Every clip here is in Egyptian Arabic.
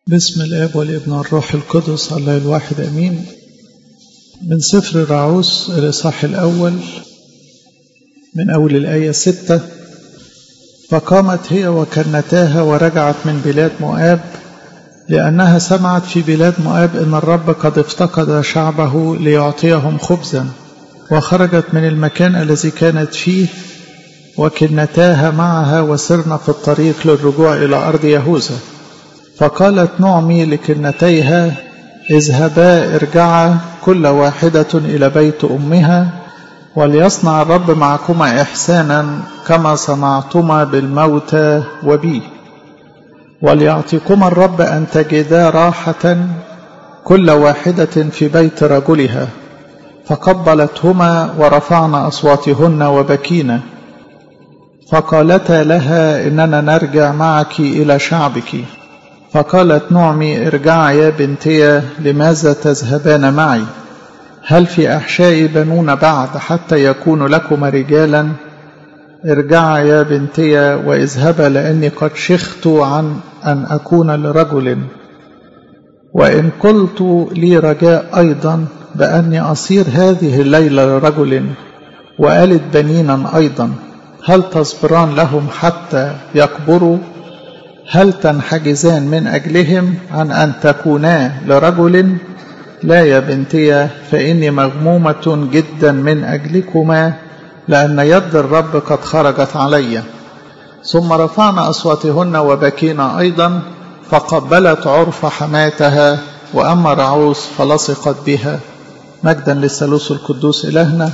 بسم الاب والابن والروح القدس الله الواحد امين من سفر الرعوس الاصحاح الاول من اول الايه سته فقامت هي وكنتاها ورجعت من بلاد مؤاب لانها سمعت في بلاد مؤاب ان الرب قد افتقد شعبه ليعطيهم خبزا وخرجت من المكان الذي كانت فيه وكنتاها معها وسرن في الطريق للرجوع الى ارض يهوذا فقالت نعمي لكنتيها اذهبا ارجعا كل واحدة إلى بيت أمها وليصنع الرب معكما إحسانا كما صنعتما بالموتى وبي وليعطيكما الرب أن تجدا راحة كل واحدة في بيت رجلها فقبلتهما ورفعن أصواتهن وبكينا فقالتا لها إننا نرجع معك إلى شعبك فقالت نعمي ارجعا يا بنتي لماذا تذهبان معي هل في أحشائي بنون بعد حتى يكون لكما رجالا ارجعا يا بنتي واذهبا لأني قد شخت عن أن أكون لرجل وإن قلت لي رجاء أيضا بأني أصير هذه الليلة لرجل وألد بنينا أيضا هل تصبران لهم حتى يكبروا هل تنحجزان من أجلهم عن أن تكونا لرجل لا يا بنتي فإني مغمومة جدا من أجلكما لأن يد الرب قد خرجت علي ثم رفعنا أصواتهن وبكينا أيضا فقبلت عرف حماتها وأما رعوس فلصقت بها مجدا للثالوث القدوس إلهنا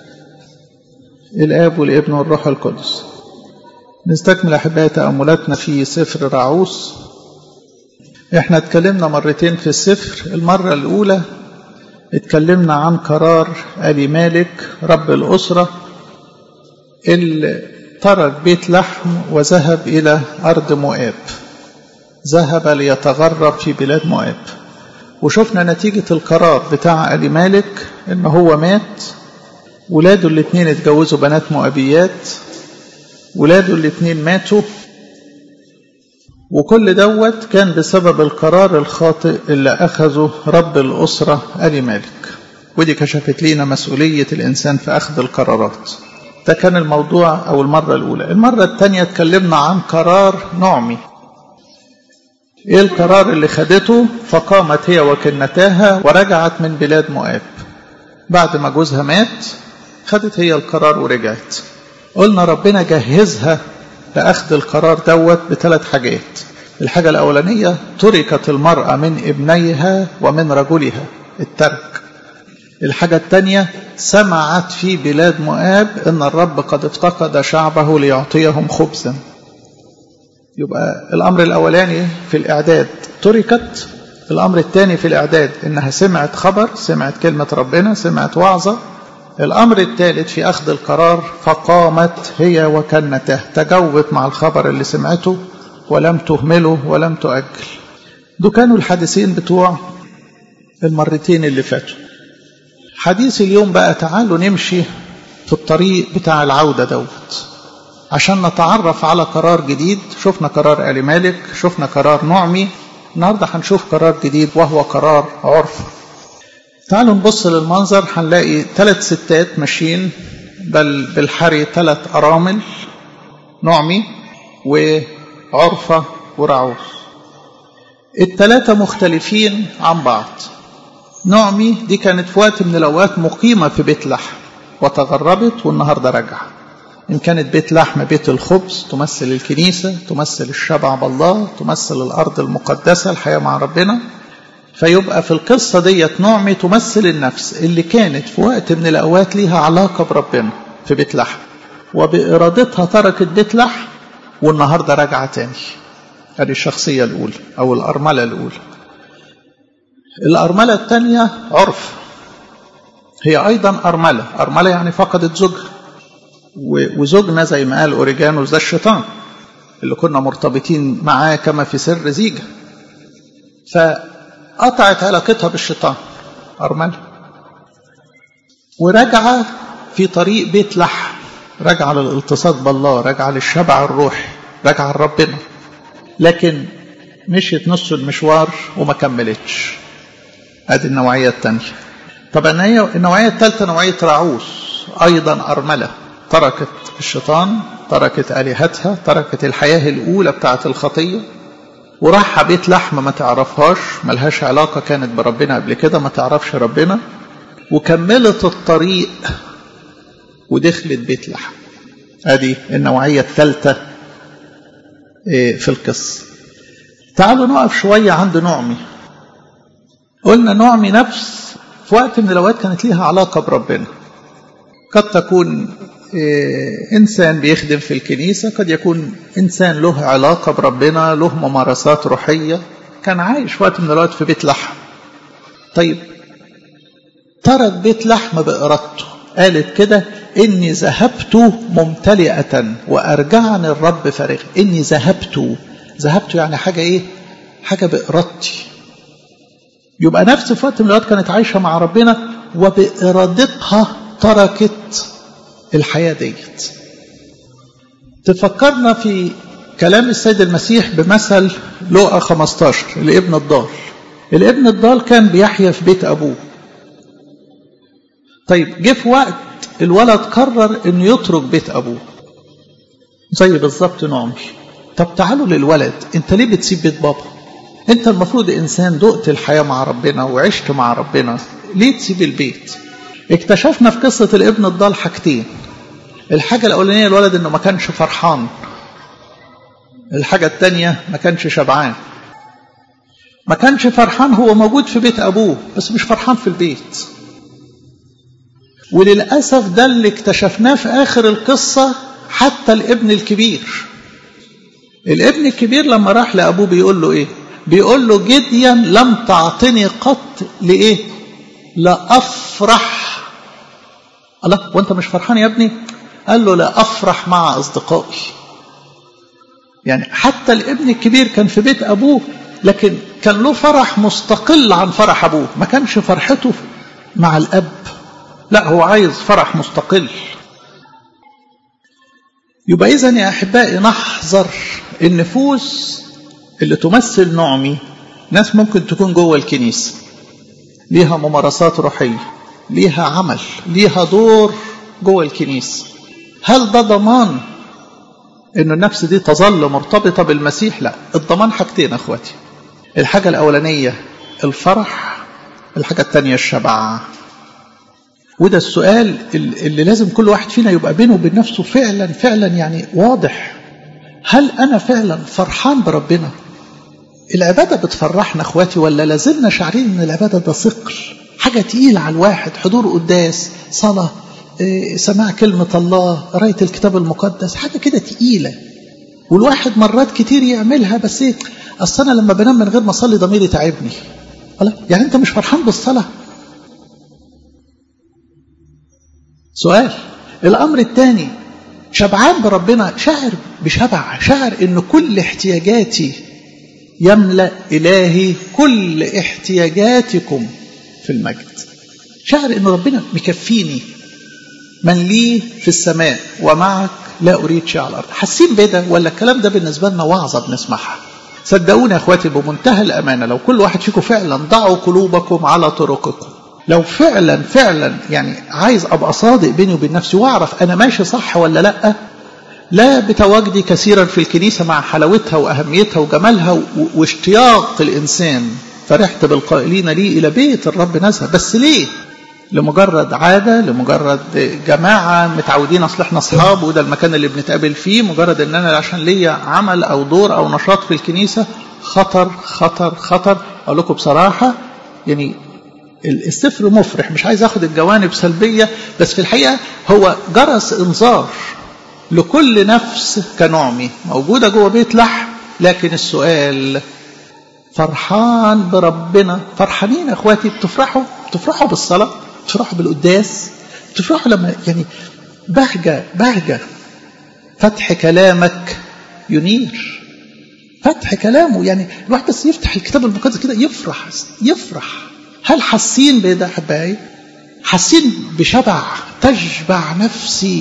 الآب والابن والروح القدس نستكمل أحبائي تأملاتنا في سفر رعوس احنا اتكلمنا مرتين في السفر المرة الأولى اتكلمنا عن قرار ألي مالك رب الأسرة اللي ترك بيت لحم وذهب إلى أرض مؤاب ذهب ليتغرب في بلاد مؤاب وشفنا نتيجة القرار بتاع ألي مالك إن هو مات ولاده الاتنين اتجوزوا بنات مؤابيات ولاده الاتنين ماتوا وكل دوت كان بسبب القرار الخاطئ اللي أخذه رب الأسرة آل مالك ودي كشفت لينا مسؤولية الإنسان في أخذ القرارات ده كان الموضوع أو المرة الأولى المرة الثانية اتكلمنا عن قرار نعمي إيه القرار اللي خدته فقامت هي وكنتاها ورجعت من بلاد مؤاب بعد ما جوزها مات خدت هي القرار ورجعت قلنا ربنا جهزها لأخذ القرار دوت بثلاث حاجات الحاجة الأولانية تركت المرأة من ابنيها ومن رجلها الترك الحاجة الثانية سمعت في بلاد مؤاب أن الرب قد افتقد شعبه ليعطيهم خبزا يبقى الأمر الأولاني في الإعداد تركت الأمر الثاني في الإعداد إنها سمعت خبر سمعت كلمة ربنا سمعت وعظة الأمر الثالث في أخذ القرار فقامت هي وكنته تجاوبت مع الخبر اللي سمعته ولم تهمله ولم تؤجل دول كانوا الحديثين بتوع المرتين اللي فاتوا حديث اليوم بقى تعالوا نمشي في الطريق بتاع العودة دوت عشان نتعرف على قرار جديد شفنا قرار آل مالك شفنا قرار نعمي النهارده هنشوف قرار جديد وهو قرار عرفه تعالوا نبص للمنظر هنلاقي ثلاث ستات ماشيين بل بالحري ثلاث أرامل نعمي وعرفة ورعوس الثلاثة مختلفين عن بعض نعمي دي كانت في وقت من الأوقات مقيمة في بيت لحم وتغربت والنهاردة رجعت إن كانت بيت لحم بيت الخبز تمثل الكنيسة تمثل الشبع بالله تمثل الأرض المقدسة الحياة مع ربنا فيبقى في القصة ديت نعمي تمثل النفس اللي كانت في وقت من الأوقات ليها علاقة بربنا في بيت لحم وبإرادتها تركت بيت لحم والنهاردة راجعة تاني هذه الشخصية الأولى أو الأرملة الأولى الأرملة الثانية عرف هي أيضا أرملة أرملة يعني فقدت زوجها وزوجنا زي ما قال أوريجانوس ده الشيطان اللي كنا مرتبطين معاه كما في سر زيجة فقطعت علاقتها بالشيطان أرملة ورجع في طريق بيت لحم رجع للالتصاق بالله رجع للشبع الروحي رجع لربنا لكن مشيت نص المشوار وما كملتش ادي النوعية الثانية طب النوعية الثالثة نوعية راعوس أيضا أرملة تركت الشيطان تركت آلهتها تركت الحياة الأولى بتاعة الخطية وراح بيت لحم ما تعرفهاش ملهاش علاقة كانت بربنا قبل كده ما تعرفش ربنا وكملت الطريق ودخلت بيت لحم ادي النوعية الثالثة في القصة تعالوا نقف شوية عند نعمي قلنا نعمي نفس في وقت من الأوقات كانت ليها علاقة بربنا قد تكون إنسان بيخدم في الكنيسة قد يكون إنسان له علاقة بربنا له ممارسات روحية كان عايش وقت من الوقت في بيت لحم طيب ترك بيت لحم بإرادته قالت كده إني ذهبت ممتلئة وأرجعني الرب فارغ إني ذهبت ذهبت يعني حاجة إيه حاجة بإرادتي يبقى نفس في وقت من الوقت كانت عايشة مع ربنا وبإرادتها تركت الحياة ديت تفكرنا في كلام السيد المسيح بمثل لوقا 15 الابن الضال الابن الضال كان بيحيا في بيت أبوه طيب جه في وقت الولد قرر انه يترك بيت ابوه زي بالظبط نعمي طب تعالوا للولد انت ليه بتسيب بيت بابا انت المفروض انسان دقت الحياة مع ربنا وعشت مع ربنا ليه تسيب البيت اكتشفنا في قصة الابن الضال حاجتين الحاجة الأولانية الولد إنه ما كانش فرحان الحاجة الثانية ما كانش شبعان ما كانش فرحان هو موجود في بيت أبوه بس مش فرحان في البيت وللأسف ده اللي اكتشفناه في آخر القصة حتى الابن الكبير الابن الكبير لما راح لأبوه بيقول له إيه بيقول له جديا لم تعطني قط لإيه لأفرح الله وانت مش فرحان يا ابني قال له لا أفرح مع أصدقائي يعني حتى الابن الكبير كان في بيت أبوه لكن كان له فرح مستقل عن فرح أبوه ما كانش فرحته مع الأب لا هو عايز فرح مستقل يبقى إذا يا أحبائي نحذر النفوس اللي تمثل نعمي ناس ممكن تكون جوه الكنيسة ليها ممارسات روحية ليها عمل ليها دور جوه الكنيسة هل ده ضمان ان النفس دي تظل مرتبطة بالمسيح لا الضمان حاجتين اخواتي الحاجة الاولانية الفرح الحاجة الثانية الشبع وده السؤال اللي لازم كل واحد فينا يبقى بينه وبين نفسه فعلا فعلا يعني واضح هل انا فعلا فرحان بربنا العبادة بتفرحنا اخواتي ولا لازلنا شعرين ان العبادة ده ثقل حاجة تقيلة على الواحد حضور قداس صلاة سماع كلمة الله قراية الكتاب المقدس حاجة كده تقيلة والواحد مرات كتير يعملها بس ايه اصل انا لما بنام من غير ما اصلي ضميري تعبني يعني انت مش فرحان بالصلاة سؤال الامر الثاني شبعان بربنا شاعر بشبع شاعر ان كل احتياجاتي يملأ إلهي كل احتياجاتكم في المجد شاعر ان ربنا مكفيني من لي في السماء ومعك لا أريد شيء على الأرض حاسين بده ولا الكلام ده بالنسبة لنا وعظة بنسمعها صدقوني يا أخواتي بمنتهى الأمانة لو كل واحد فيكم فعلا ضعوا قلوبكم على طرقكم لو فعلا فعلا يعني عايز أبقى صادق بيني وبين نفسي وأعرف أنا ماشي صح ولا لأ لا بتواجدي كثيرا في الكنيسة مع حلاوتها وأهميتها وجمالها واشتياق الإنسان فرحت بالقائلين لي إلى بيت الرب نزهة بس ليه لمجرد عادة لمجرد جماعة متعودين أصل احنا أصحاب وده المكان اللي بنتقابل فيه مجرد إن أنا عشان ليا عمل أو دور أو نشاط في الكنيسة خطر خطر خطر أقول لكم بصراحة يعني السفر مفرح مش عايز أخد الجوانب سلبية بس في الحقيقة هو جرس إنذار لكل نفس كنعمي موجودة جوه بيت لحم لكن السؤال فرحان بربنا فرحانين يا اخواتي بتفرحوا بتفرحوا بالصلاة بتفرحوا بالقداس بتفرحوا لما يعني بهجة بهجة فتح كلامك ينير فتح كلامه يعني الواحد بس يفتح الكتاب المقدس كده يفرح يفرح هل حاسين بده احبائي حاسين بشبع تشبع نفسي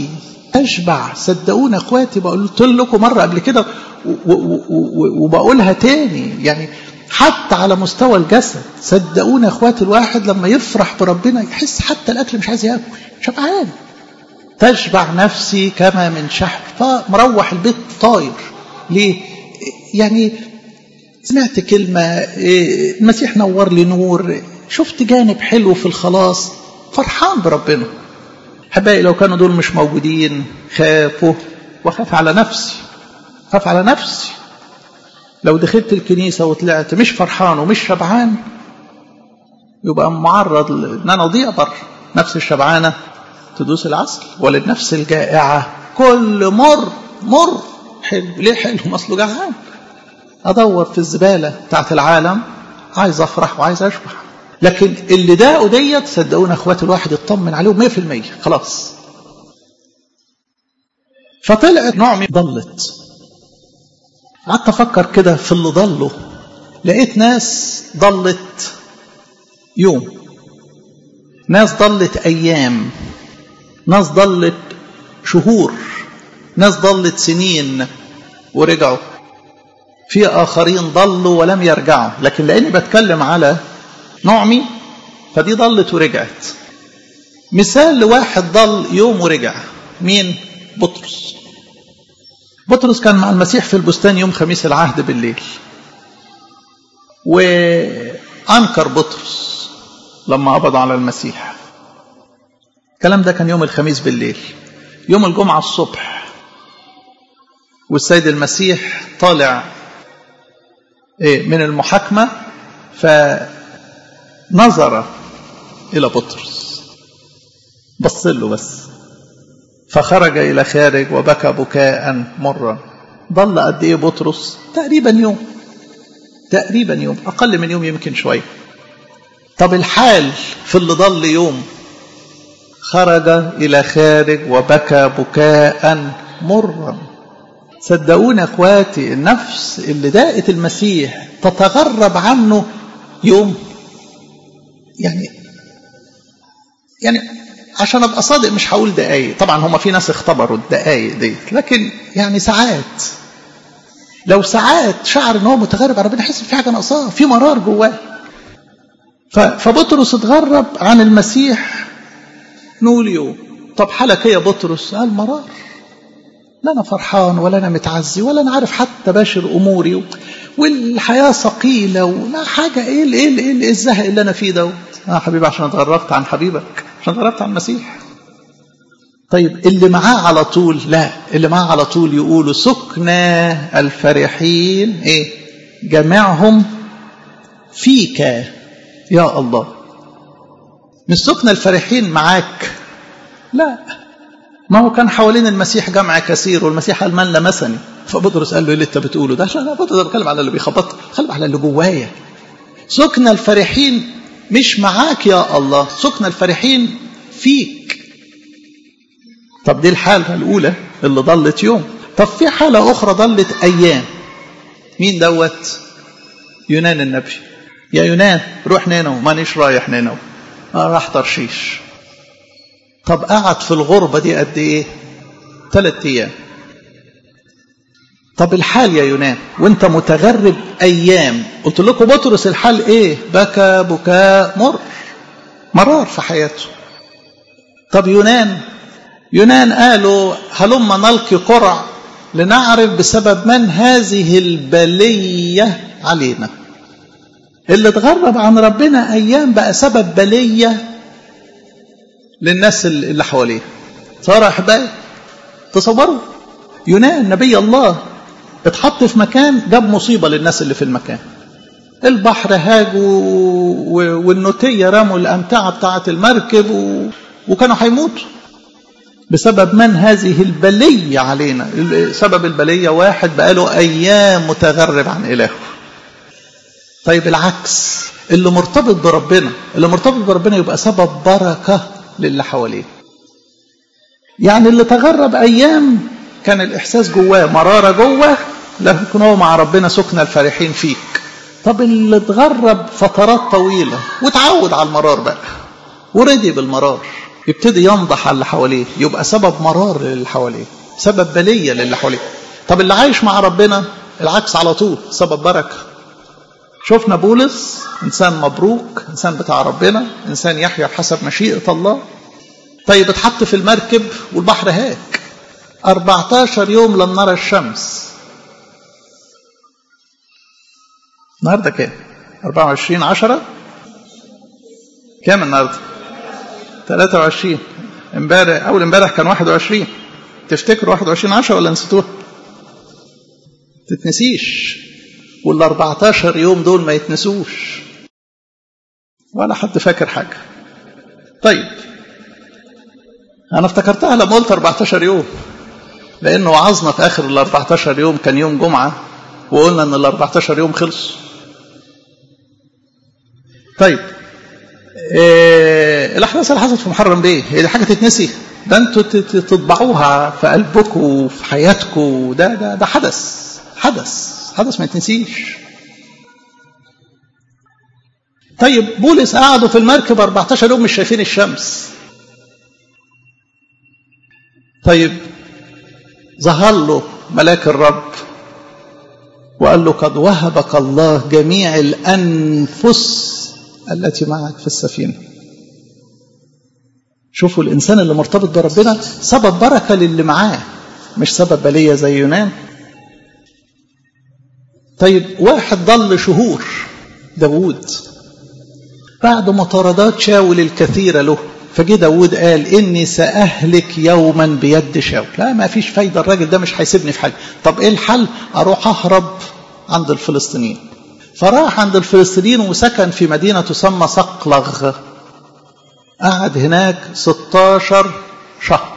اشبع صدقونا اخواتي قلت لكم مره قبل كده وبقولها تاني يعني حتى على مستوى الجسد صدقونا اخواتي الواحد لما يفرح بربنا يحس حتى الاكل مش عايز ياكل شبعان تشبع نفسي كما من شحم فمروح البيت طاير ليه يعني سمعت كلمة المسيح نور لي نور شفت جانب حلو في الخلاص فرحان بربنا حبايبي لو كانوا دول مش موجودين خافوا وخاف على نفسي خاف على نفسي لو دخلت الكنيسة وطلعت مش فرحان ومش شبعان يبقى معرض ان انا اضيع بره نفس الشبعانة تدوس العسل وللنفس الجائعة كل مر مر حلو ليه حلو اصله جعان ادور في الزبالة بتاعت العالم عايز افرح وعايز اشبع لكن اللي داقوا ديت صدقونا اخوات الواحد يطمن عليهم 100% خلاص فطلعت نعمي ضلت قعدت افكر كده في اللي ضلوا لقيت ناس ضلت يوم ناس ضلت ايام ناس ضلت شهور ناس ضلت سنين ورجعوا في اخرين ضلوا ولم يرجعوا لكن لاني بتكلم على نعمي فدي ضلت ورجعت مثال لواحد ضل يوم ورجع مين بطرس بطرس كان مع المسيح في البستان يوم خميس العهد بالليل وأنكر بطرس لما قبض على المسيح الكلام ده كان يوم الخميس بالليل يوم الجمعة الصبح والسيد المسيح طالع من المحاكمة فنظر إلى بطرس بص له بس فخرج إلى خارج وبكى بكاء مرا ضل قد إيه بطرس تقريبا يوم تقريبا يوم أقل من يوم يمكن شوية طب الحال في اللي ضل يوم خرج إلى خارج وبكى بكاء مرا صدقونا اخواتي النفس اللي داقت المسيح تتغرب عنه يوم يعني يعني عشان ابقى صادق مش هقول دقايق طبعا هما في ناس اختبروا الدقايق ديت لكن يعني ساعات لو ساعات شعر ان هو متغرب عن ربنا يحس في حاجه ناقصاه في مرار جواه فبطرس اتغرب عن المسيح نقول يوم طب حالك ايه يا بطرس قال مرار لا انا فرحان ولا انا متعزي ولا انا عارف حتى باشر اموري والحياه ثقيله ولا حاجه ايه ايه ايه, إيه الزهق اللي انا فيه دوت اه حبيبي عشان اتغربت عن حبيبك عشان اتغربت عن المسيح طيب اللي معاه على طول لا اللي معاه على طول يقولوا سكنى الفرحين ايه جميعهم فيك يا الله مش سكنى الفرحين معاك لا ما هو كان حوالين المسيح جمع كثير والمسيح قال من لمسني فبطرس قال له ايه اللي انت بتقوله ده عشان انا بطرس بتكلم على اللي بيخبط خلي على اللي جوايا سكنى الفرحين مش معاك يا الله سكنى الفرحين فيك طب دي الحالة الأولى اللي ضلت يوم طب في حالة أخرى ضلت أيام مين دوت يونان النبي يا يونان روح نينو مانيش رايح نينو آه راح ترشيش طب قعد في الغربة دي قد إيه ثلاث أيام طب الحال يا يونان وانت متغرب أيام قلت لكم بطرس الحال إيه بكى بكاء مر مرار في حياته طب يونان يونان قالوا هلما نلقي قرع لنعرف بسبب من هذه البلية علينا اللي اتغرب عن ربنا أيام بقى سبب بلية للناس اللي حواليه صار أحبائي تصوروا يونان نبي الله اتحط في مكان جاب مصيبة للناس اللي في المكان البحر هاج والنوتية رموا الأمتعة بتاعة المركب و... وكانوا هيموتوا بسبب من هذه البلية علينا سبب البلية واحد بقاله أيام متغرب عن إلهه طيب العكس اللي مرتبط بربنا اللي مرتبط بربنا يبقى سبب بركة للي حواليه يعني اللي تغرب أيام كان الإحساس جواه مرارة جوه لكن هو مع ربنا سكن الفرحين فيك طب اللي اتغرب فترات طويلة وتعود على المرار بقى وردي بالمرار يبتدي ينضح على اللي حواليه يبقى سبب مرار للي حواليه سبب بلية للي حواليه طب اللي عايش مع ربنا العكس على طول سبب بركة شفنا بولس إنسان مبروك إنسان بتاع ربنا إنسان يحيا بحسب مشيئة الله طيب اتحط في المركب والبحر هاك 14 يوم لم نرى الشمس النهارده كام 24 10 كام النهارده 23 امبارح اول امبارح كان 21 تفتكروا 21 10 ولا نسيتوه تتنسيش وال 14 يوم دول ما يتنسوش ولا حد فاكر حاجه طيب انا افتكرتها لما قلت 14 يوم لانه وعظنا في اخر ال 14 يوم كان يوم جمعه وقلنا ان ال 14 يوم خلصوا طيب إيه الاحداث اللي حصلت في محرم بيه هي دي حاجه تتنسي ده انتوا تطبعوها في قلبكم وفي حياتكم ده ده ده حدث حدث حدث ما يتنسيش طيب بولس قعدوا في المركب 14 يوم مش شايفين الشمس طيب ظهر له ملاك الرب وقال له قد وهبك الله جميع الأنفس التي معك في السفينة شوفوا الإنسان اللي مرتبط بربنا سبب بركة للي معاه مش سبب بلية زي يونان طيب واحد ضل شهور داوود بعد مطاردات شاول الكثيرة له فجه داود قال إني سأهلك يوما بيد شاول لا ما فيش فايدة الراجل ده مش هيسيبني في حاجة طب إيه الحل أروح أهرب عند الفلسطينيين فراح عند الفلسطينيين وسكن في مدينة تسمى صقلغ قعد هناك 16 شهر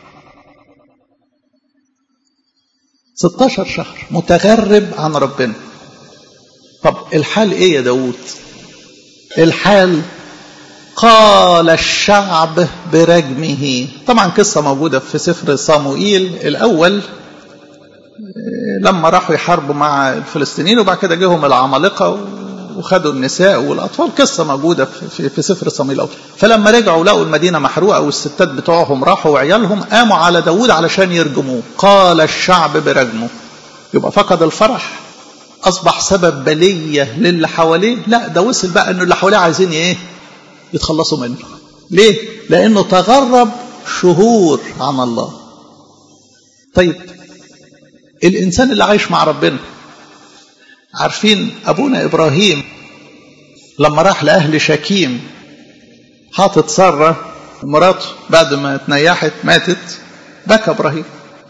16 شهر متغرب عن ربنا طب الحال ايه يا داود الحال قال الشعب برجمه طبعا قصة موجودة في سفر صاموئيل الأول لما راحوا يحاربوا مع الفلسطينيين وبعد كده جيهم العمالقة وخدوا النساء والأطفال قصة موجودة في, في سفر صاموئيل الأول فلما رجعوا لقوا المدينة محروقة والستات بتوعهم راحوا وعيالهم قاموا على داود علشان يرجموه قال الشعب برجمه يبقى فقد الفرح أصبح سبب بلية للي حواليه لا ده وصل بقى أنه اللي حواليه عايزين إيه يتخلصوا منه ليه لأنه تغرب شهور عن الله طيب الإنسان اللي عايش مع ربنا عارفين أبونا إبراهيم لما راح لأهل شكيم حاطط سارة مراته بعد ما تنيحت ماتت بكى إبراهيم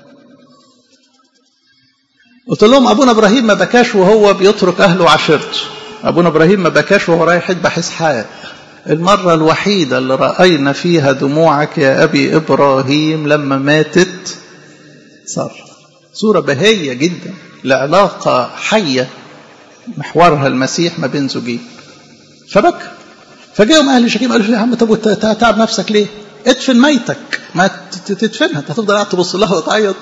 قلت لهم أبونا إبراهيم ما بكاش وهو بيترك أهله وعشيرته أبونا إبراهيم ما بكاش وهو رايح يذبح إسحاق المرة الوحيدة اللي رأينا فيها دموعك يا أبي إبراهيم لما ماتت سارة صورة بهية جدا لعلاقة حية محورها المسيح ما بين زوجين فبكى فجاءهم أهل شكيم قالوا يا عم طب تعب نفسك ليه؟ ادفن ميتك ما تدفنها انت هتفضل قاعد تبص لها وتعيط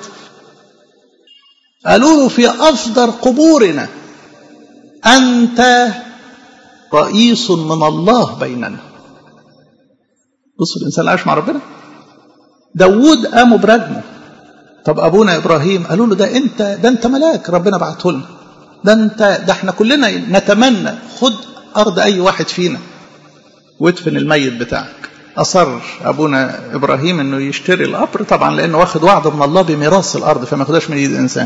قالوا له في أفضل قبورنا أنت رئيس من الله بيننا بصوا الإنسان اللي عايش مع ربنا داوود قاموا برجمه طب أبونا إبراهيم قالوا له ده أنت ده أنت ملاك ربنا بعته لنا ده أنت ده احنا كلنا نتمنى خد أرض أي واحد فينا وادفن الميت بتاعك أصر أبونا إبراهيم أنه يشتري القبر طبعا لأنه واخد وعد من الله بميراث الأرض فما ياخدهاش من إيد الإنسان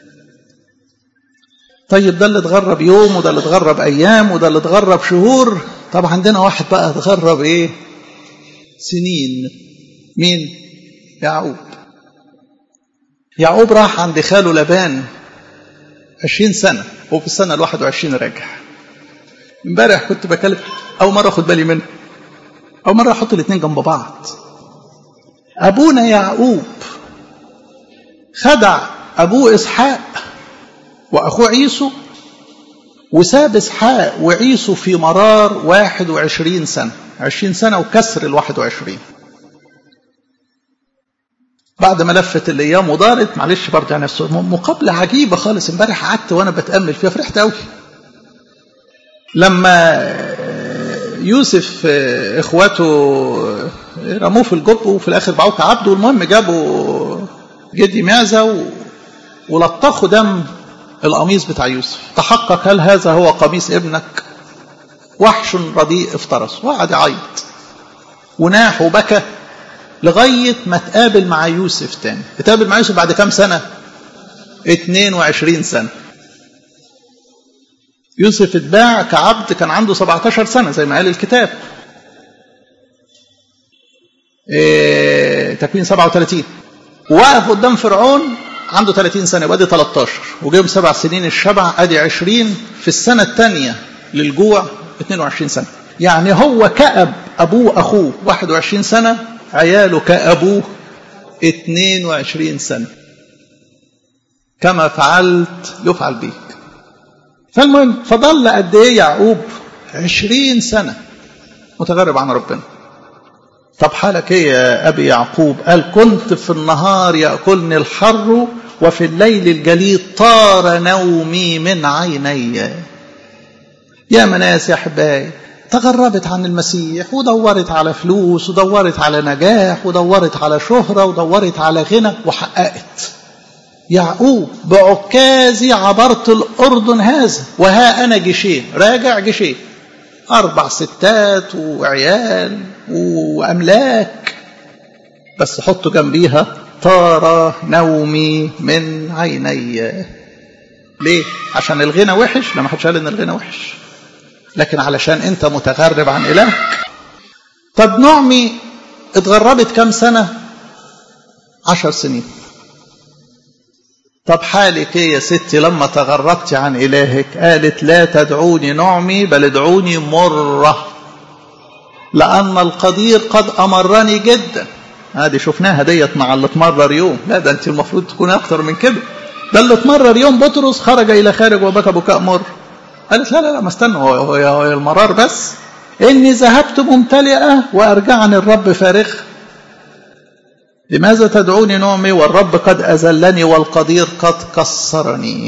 طيب ده اللي اتغرب يوم وده اللي اتغرب أيام وده اللي اتغرب شهور طب عندنا واحد بقى اتغرب إيه سنين مين يعقوب يعقوب راح عند خاله لبان عشرين سنة وفي السنة الواحد وعشرين راجع امبارح كنت بكلم أول مرة أخد بالي منه أول مرة أحط الاثنين جنب بعض أبونا يعقوب خدع أبوه إسحاق وأخوه عيسو وساب إسحاق وعيسو في مرار واحد وعشرين سنة عشرين سنة وكسر الواحد وعشرين بعد ما لفت الايام ودارت معلش برجع نفسه مقابله عجيبه خالص امبارح قعدت وانا بتامل فيها فرحت قوي لما يوسف اخواته رموه في الجب وفي الاخر باعوه كعبد والمهم جابوا جدي معزه و... ولطخوا دم القميص بتاع يوسف تحقق هل هذا هو قميص ابنك وحش رديء افترس وقعد يعيط وناح وبكى لغاية ما تقابل مع يوسف تاني تقابل مع يوسف بعد كام سنة 22 سنة يوسف اتباع كعبد كان عنده 17 سنة زي ما قال الكتاب إيه تكوين 37 وقف قدام فرعون عنده 30 سنة يبقى دي 13 وجيب سبع سنين الشبع ادي 20 في السنة الثانية للجوع 22 سنة يعني هو كأب أبوه أخوه 21 سنة عياله كأبوه 22 سنة كما فعلت يفعل بيك فالمهم فضل قد ايه يعقوب 20 سنة متغرب عن ربنا طب حالك ايه يا ابي يعقوب قال كنت في النهار ياكلني الحر وفي الليل الجليد طار نومي من عيني يا مناس يا احبائي تغربت عن المسيح ودورت على فلوس ودورت على نجاح ودورت على شهرة ودورت على غنى وحققت يعقوب بعكازي عبرت الأردن هذا وها أنا جيشين راجع جيشين أربع ستات وعيال وأملاك بس حطوا جنبيها طار نومي من عيني ليه؟ عشان الغنى وحش لما حدش قال ان الغنى وحش لكن علشان انت متغرب عن الهك طب نعمي اتغربت كم سنة عشر سنين طب حالك ايه يا ستي لما تغربت عن الهك قالت لا تدعوني نعمي بل ادعوني مرة لأن القدير قد أمرني جدا هذه شفناها ديت مع اللي اتمرر يوم لا ده انت المفروض تكون اكتر من كده ده اللي اتمرر يوم بطرس خرج الى خارج وبكى بكاء مر قالت لا لا لا ما استنى هو, هو, هو المرار بس اني ذهبت ممتلئه وارجعني الرب فارغ لماذا تدعوني نعمي والرب قد اذلني والقدير قد كسرني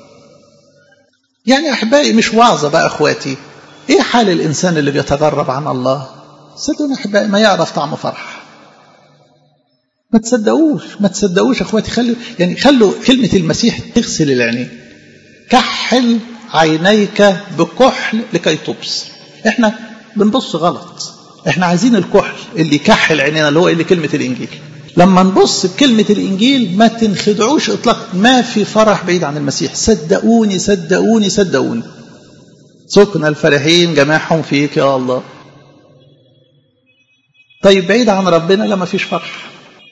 يعني احبائي مش وعظه بقى اخواتي ايه حال الانسان اللي بيتغرب عن الله صدقوني احبائي ما يعرف طعم فرح ما تصدقوش ما تصدقوش اخواتي خلوا يعني خلوا كلمه المسيح تغسل العينين كحل عينيك بكحل لكي تبصر احنا بنبص غلط احنا عايزين الكحل اللي يكحل عينينا اللي هو اللي كلمه الانجيل لما نبص بكلمة الإنجيل ما تنخدعوش إطلاقا ما في فرح بعيد عن المسيح صدقوني صدقوني صدقوني سكن الفرحين جماعهم فيك يا الله طيب بعيد عن ربنا لا ما فيش فرح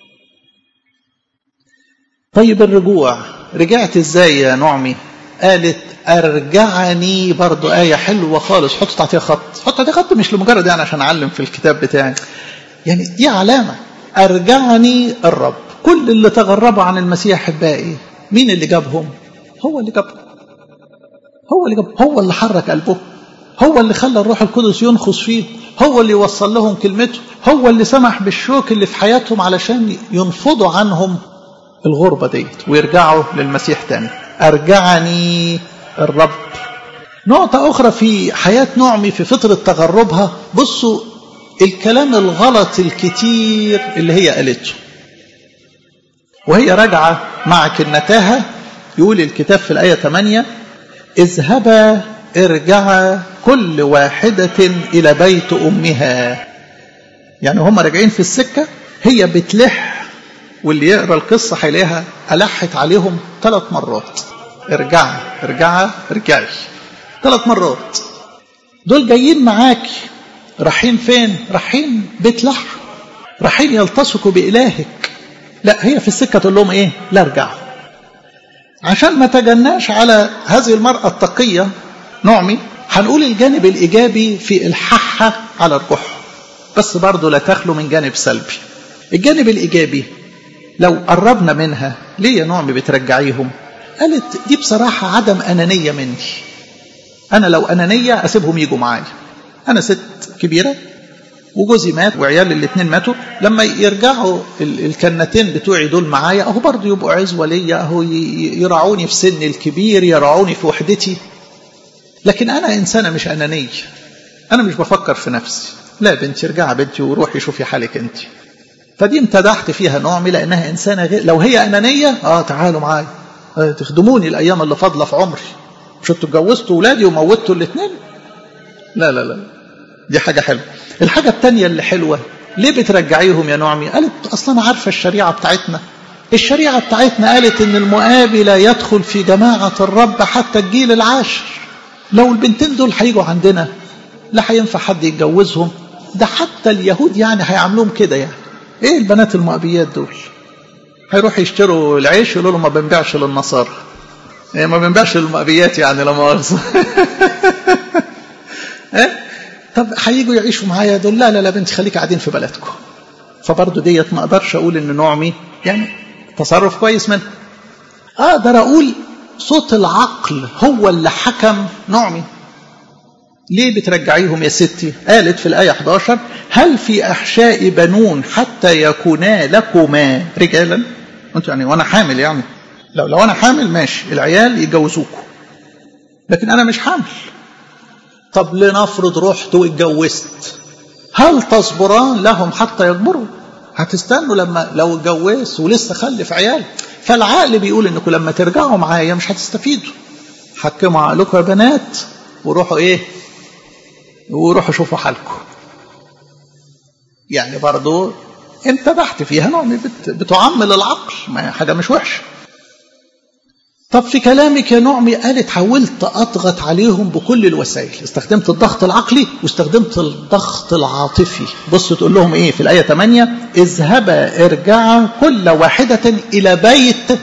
طيب الرجوع رجعت ازاي يا نعمي قالت ارجعني برضو آية حلوة خالص حط تحتها خط حط تحتها خط مش لمجرد يعني عشان أعلم في الكتاب بتاعي يعني دي علامة أرجعني الرب كل اللي تغربوا عن المسيح أحبائي مين اللي جابهم هو اللي جابهم هو اللي جابهم هو اللي حرك قلبه هو اللي خلى الروح القدس ينخص فيه هو اللي وصل لهم كلمته هو اللي سمح بالشوك اللي في حياتهم علشان ينفضوا عنهم الغربة ديت ويرجعوا للمسيح تاني أرجعني الرب نقطة أخرى في حياة نعمي في فترة تغربها بصوا الكلام الغلط الكتير اللي هي قالته وهي راجعة مع كنتاها يقول الكتاب في الآية 8 اذهبا ارجعا كل واحدة إلى بيت أمها يعني هم راجعين في السكة هي بتلح واللي يقرا القصة هيلاقيها ألحت عليهم ثلاث مرات ارجعي ارجعي ارجعي ثلاث مرات دول جايين معاكي رايحين فين رايحين بيت لحم رايحين يلتصقوا بإلهك لا هي في السكة تقول لهم ايه لا ارجعوا عشان ما تجناش على هذه المرأة التقية نعمي هنقول الجانب الإيجابي في الححة على الروح بس برضه لا تخلو من جانب سلبي الجانب الإيجابي لو قربنا منها ليه يا نعمي بترجعيهم قالت دي بصراحة عدم أنانية مني أنا لو أنانية أسيبهم يجوا معايا أنا ست كبيرة وجوزي مات وعيالي الاثنين ماتوا لما يرجعوا الكنتين بتوعي دول معايا اهو برضه يبقوا عزوه ليا اهو يراعوني في سني الكبير يراعوني في وحدتي لكن انا انسانه مش انانيه انا مش بفكر في نفسي لا بنتي ارجعي بنتي وروحي شوفي حالك انت فدي امتدحت فيها نعمي لانها انسانه غير لو هي انانيه اه تعالوا معايا آه تخدموني الايام اللي فاضله في عمري مش انتوا اتجوزتوا ولادي وموتوا الاثنين لا لا لا دي حاجه حلوه الحاجه الثانيه اللي حلوه ليه بترجعيهم يا نعمي قالت اصلا انا عارفه الشريعه بتاعتنا الشريعه بتاعتنا قالت ان المؤابي لا يدخل في جماعه الرب حتى الجيل العاشر لو البنتين دول هيجوا عندنا لا هينفع حد يتجوزهم ده حتى اليهود يعني هيعاملوهم كده يعني ايه البنات المؤبيات دول هيروحوا يشتروا العيش يقولوا له ما بنبيعش للنصارى إيه ما بنبيعش للمؤبيات يعني لا مؤاخذه ايه طب هيجوا يعيشوا معايا دول لا لا لا بنتي خليك قاعدين في بلدكم فبرضه ديت ما اقدرش اقول ان نعمي يعني تصرف كويس منه اقدر اقول صوت العقل هو اللي حكم نعمي ليه بترجعيهم يا ستي قالت في الآية 11 هل في أحشاء بنون حتى يكونا لكما رجالا انتوا يعني وانا حامل يعني لو لو انا حامل ماشي العيال يتجوزوكوا لكن انا مش حامل طب لنفرض رحت واتجوزت هل تصبران لهم حتى يكبروا هتستنوا لما لو اتجوزت ولسه خلف عيال فالعقل بيقول انكم لما ترجعوا معايا مش هتستفيدوا حكموا عقلكم يا بنات وروحوا ايه وروحوا شوفوا حالكم يعني برضو انتبهت فيها نوع بت بتعمل العقل ما حاجة مش وحشة طب في كلامك يا نعمي قالت حاولت أضغط عليهم بكل الوسائل استخدمت الضغط العقلي واستخدمت الضغط العاطفي بص تقول لهم ايه في الآية 8 اذهبا ارجعا كل واحدة إلى بيت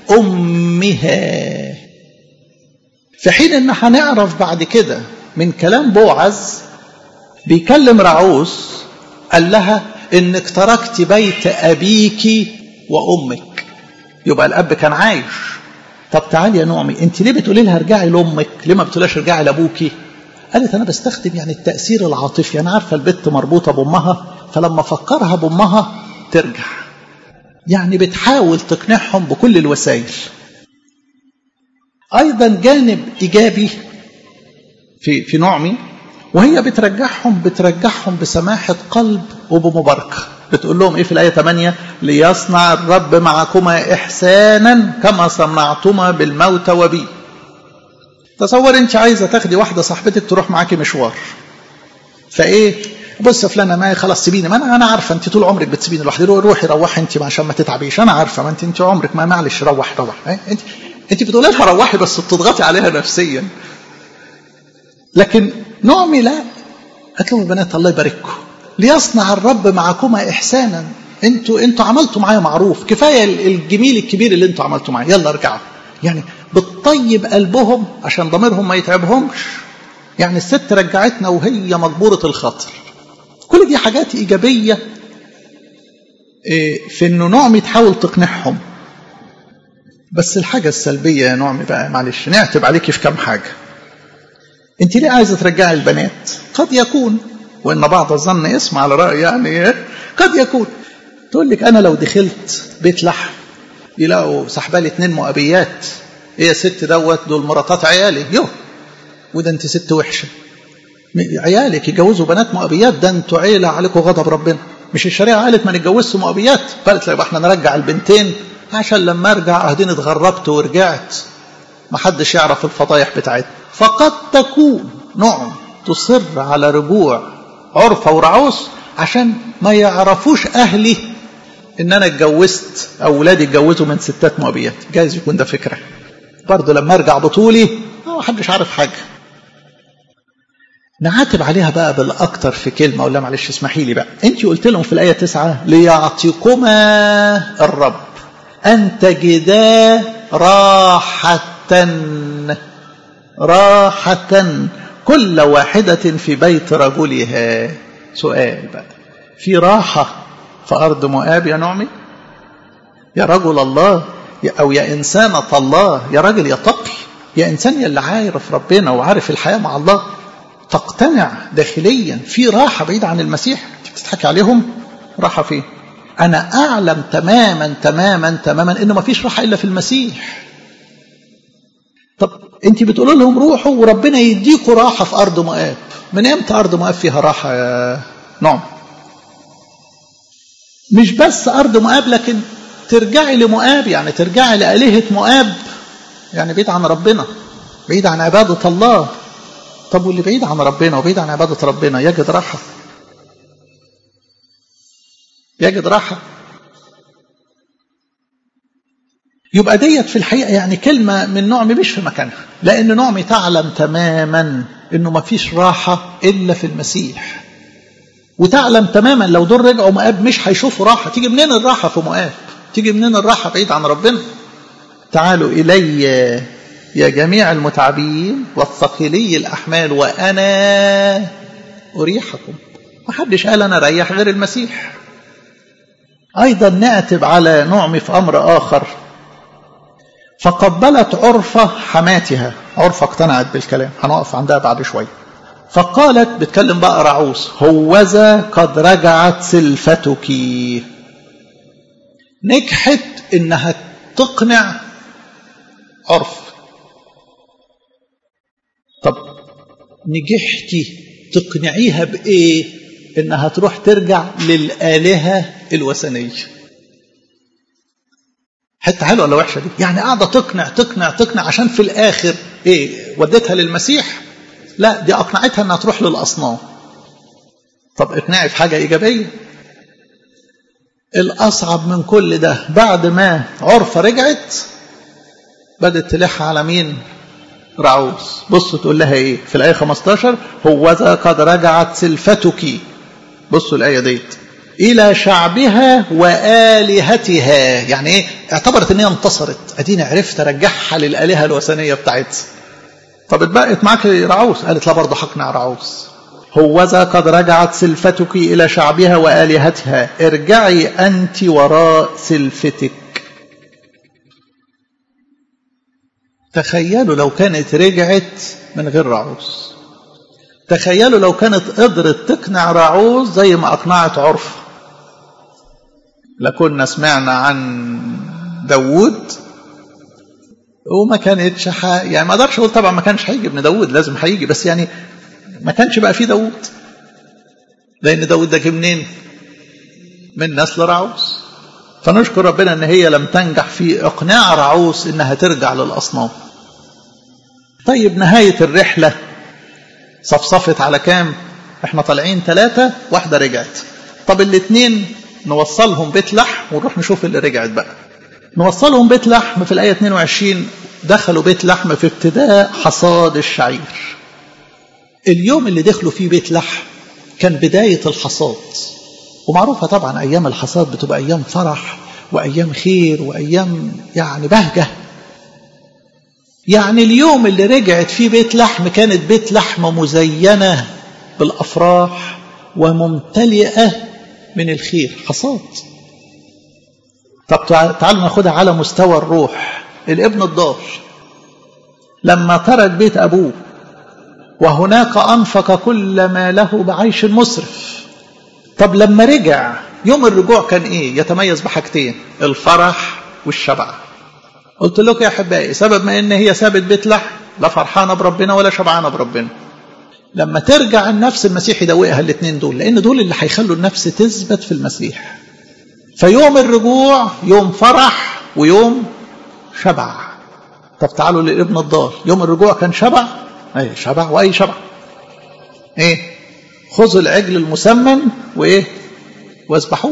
أمها في حين ان هنعرف بعد كده من كلام بوعز بيكلم رعوس قال لها انك تركت بيت ابيك وامك يبقى الاب كان عايش طب تعالي يا نعمي انت ليه بتقولي لها ارجعي لامك ليه ما بتقولهاش ارجعي لابوكي قالت انا بستخدم يعني التاثير العاطفي انا عارفه البت مربوطه بامها فلما افكرها بامها ترجع يعني بتحاول تقنعهم بكل الوسائل ايضا جانب ايجابي في في نعمي وهي بترجعهم بترجعهم بسماحة قلب وبمباركة بتقول لهم ايه في الآية 8 ليصنع الرب معكما إحسانا كما صنعتما بالموت وبي تصور انت عايزة تاخدي واحدة صاحبتك تروح معاكي مشوار فايه بص يا فلانه ما خلاص سيبيني ما انا انا عارفه انت طول عمرك بتسيبيني لوحدي روحي روحي انت عشان ما تتعبيش انا عارفه ما انت انت عمرك ما معلش روح روح انت انت بتقولي لها روحي بس بتضغطي عليها نفسيا لكن نعمي لا قالت لهم البنات الله يبارككم ليصنع الرب معكما احسانا انتوا انتوا عملتوا معايا معروف كفايه الجميل الكبير اللي انتوا عملتوا معايا يلا ارجعوا يعني بتطيب قلبهم عشان ضميرهم ما يتعبهمش يعني الست رجعتنا وهي مجبوره الخاطر كل دي حاجات ايجابيه في انه نعمي تحاول تقنعهم بس الحاجه السلبيه يا نعمي بقى معلش نعتب عليكي في كام حاجه انت ليه عايزه ترجعي البنات قد يكون وان بعض الظن اسم على راي يعني قد يكون تقول لك انا لو دخلت بيت لحم يلاقوا سحبالي اتنين مؤبيات ايه يا ست دوت دول مراتات عيالي يو وده انت ست وحشه عيالك يجوزوا بنات مؤبيات ده انتوا عيله عليكم غضب ربنا مش الشريعه قالت ما نتجوزش مؤبيات قالت يبقى احنا نرجع البنتين عشان لما ارجع اهدين اتغربت ورجعت ما حدش يعرف الفضايح بتاعتنا فقد تكون نعم تصر على رجوع عرفة ورعوس عشان ما يعرفوش أهلي إن أنا اتجوزت أو ولادي اتجوزوا من ستات مؤبيات جايز يكون ده فكرة برضه لما أرجع بطولي ما حدش عارف حاجة نعاتب عليها بقى بالأكتر في كلمة ولا معلش اسمحي لي بقى أنت قلت لهم في الآية تسعة ليعطيكما الرب أن تجدا راحة راحة كل واحدة في بيت رجلها سؤال بقى في راحة في أرض مؤاب يا نعمي يا رجل الله أو يا إنسانة الله يا راجل يا تقي يا إنسان اللي عارف ربنا وعارف الحياة مع الله تقتنع داخليا في راحة بعيد عن المسيح انت بتضحكي عليهم راحة فين أنا أعلم تماما تماما تماما إنه ما فيش راحة إلا في المسيح طب انت بتقول لهم روحوا وربنا يديكوا راحه في ارض مؤاب من امتى ارض مؤاب فيها راحه يا نعم مش بس أرض مؤاب لكن ترجعي لمؤاب يعني ترجعي لآلهة مؤاب يعني بعيد عن ربنا بعيد عن عبادة الله طب واللي بعيد عن ربنا وبعيد عن عبادة ربنا يجد راحة يجد راحة يبقى ديت في الحقيقة يعني كلمة من نعمي مش في مكانها لأن نعمي تعلم تماما أنه ما فيش راحة إلا في المسيح وتعلم تماما لو دول رجعوا مؤاب مش هيشوفوا راحة تيجي منين الراحة في مؤاب تيجي منين الراحة بعيد عن ربنا تعالوا إلي يا جميع المتعبين والثقيلي الأحمال وأنا أريحكم ما حدش قال أنا ريح غير المسيح أيضا نعتب على نعمي في أمر آخر فقبلت عرفة حماتها عرفة اقتنعت بالكلام هنقف عندها بعد شوية فقالت بتكلم بقى رعوس هوذا قد رجعت سلفتك نجحت انها تقنع عرف طب نجحتي تقنعيها بايه انها تروح ترجع للالهه الوثنيه حته حلوه ولا وحشه دي يعني قاعده تقنع تقنع تقنع عشان في الاخر ايه وديتها للمسيح لا دي اقنعتها انها تروح للاصنام طب اقنعي في حاجه ايجابيه الاصعب من كل ده بعد ما عرفه رجعت بدات تلح على مين رعوس بصوا تقول لها ايه في الايه 15 هوذا قد رجعت سلفتك بصوا الايه ديت الى شعبها والهتها يعني ايه اعتبرت ان هي انتصرت اديني عرفت ارجعها للالهه الوثنيه بتاعتها طب اتبقت معاك رعوس قالت لا برضه هقنع رعوس هوذا قد رجعت سلفتك الى شعبها والهتها ارجعي انت وراء سلفتك تخيلوا لو كانت رجعت من غير رعوس تخيلوا لو كانت قدرت تقنع رعوز زي ما أقنعت عرف لكنا سمعنا عن داوود وما كانتش ح... يعني ما اقدرش اقول طبعا ما كانش هيجي ابن داوود لازم هيجي بس يعني ما كانش بقى فيه داوود لان داوود ده جه منين من نسل رعوس فنشكر ربنا ان هي لم تنجح في اقناع رعوس انها ترجع للاصنام طيب نهايه الرحله صفصفت على كام احنا طالعين ثلاثة واحدة رجعت طب الاثنين نوصلهم بيت لحم ونروح نشوف اللي رجعت بقى نوصلهم بيت لحم في الآية 22 دخلوا بيت لحم في ابتداء حصاد الشعير اليوم اللي دخلوا فيه بيت لحم كان بداية الحصاد ومعروفة طبعا أيام الحصاد بتبقى أيام فرح وأيام خير وأيام يعني بهجة يعني اليوم اللي رجعت فيه بيت لحم كانت بيت لحم مزينة بالأفراح وممتلئة من الخير حصاد طب تعالوا ناخدها على مستوى الروح الابن الضال لما ترك بيت أبوه وهناك أنفق كل ما له بعيش مسرف طب لما رجع يوم الرجوع كان إيه يتميز بحاجتين الفرح والشبع قلت لكم يا أحبائي سبب ما إن هي سابت بيت لحم لا فرحانة بربنا ولا شبعانة بربنا لما ترجع النفس المسيح يدوقها الاثنين دول لأن دول اللي هيخلوا النفس تثبت في المسيح فيوم الرجوع يوم فرح ويوم شبع طب تعالوا للابن الضال يوم الرجوع كان شبع اي شبع واي شبع ايه خذوا العجل المسمن وايه واذبحوه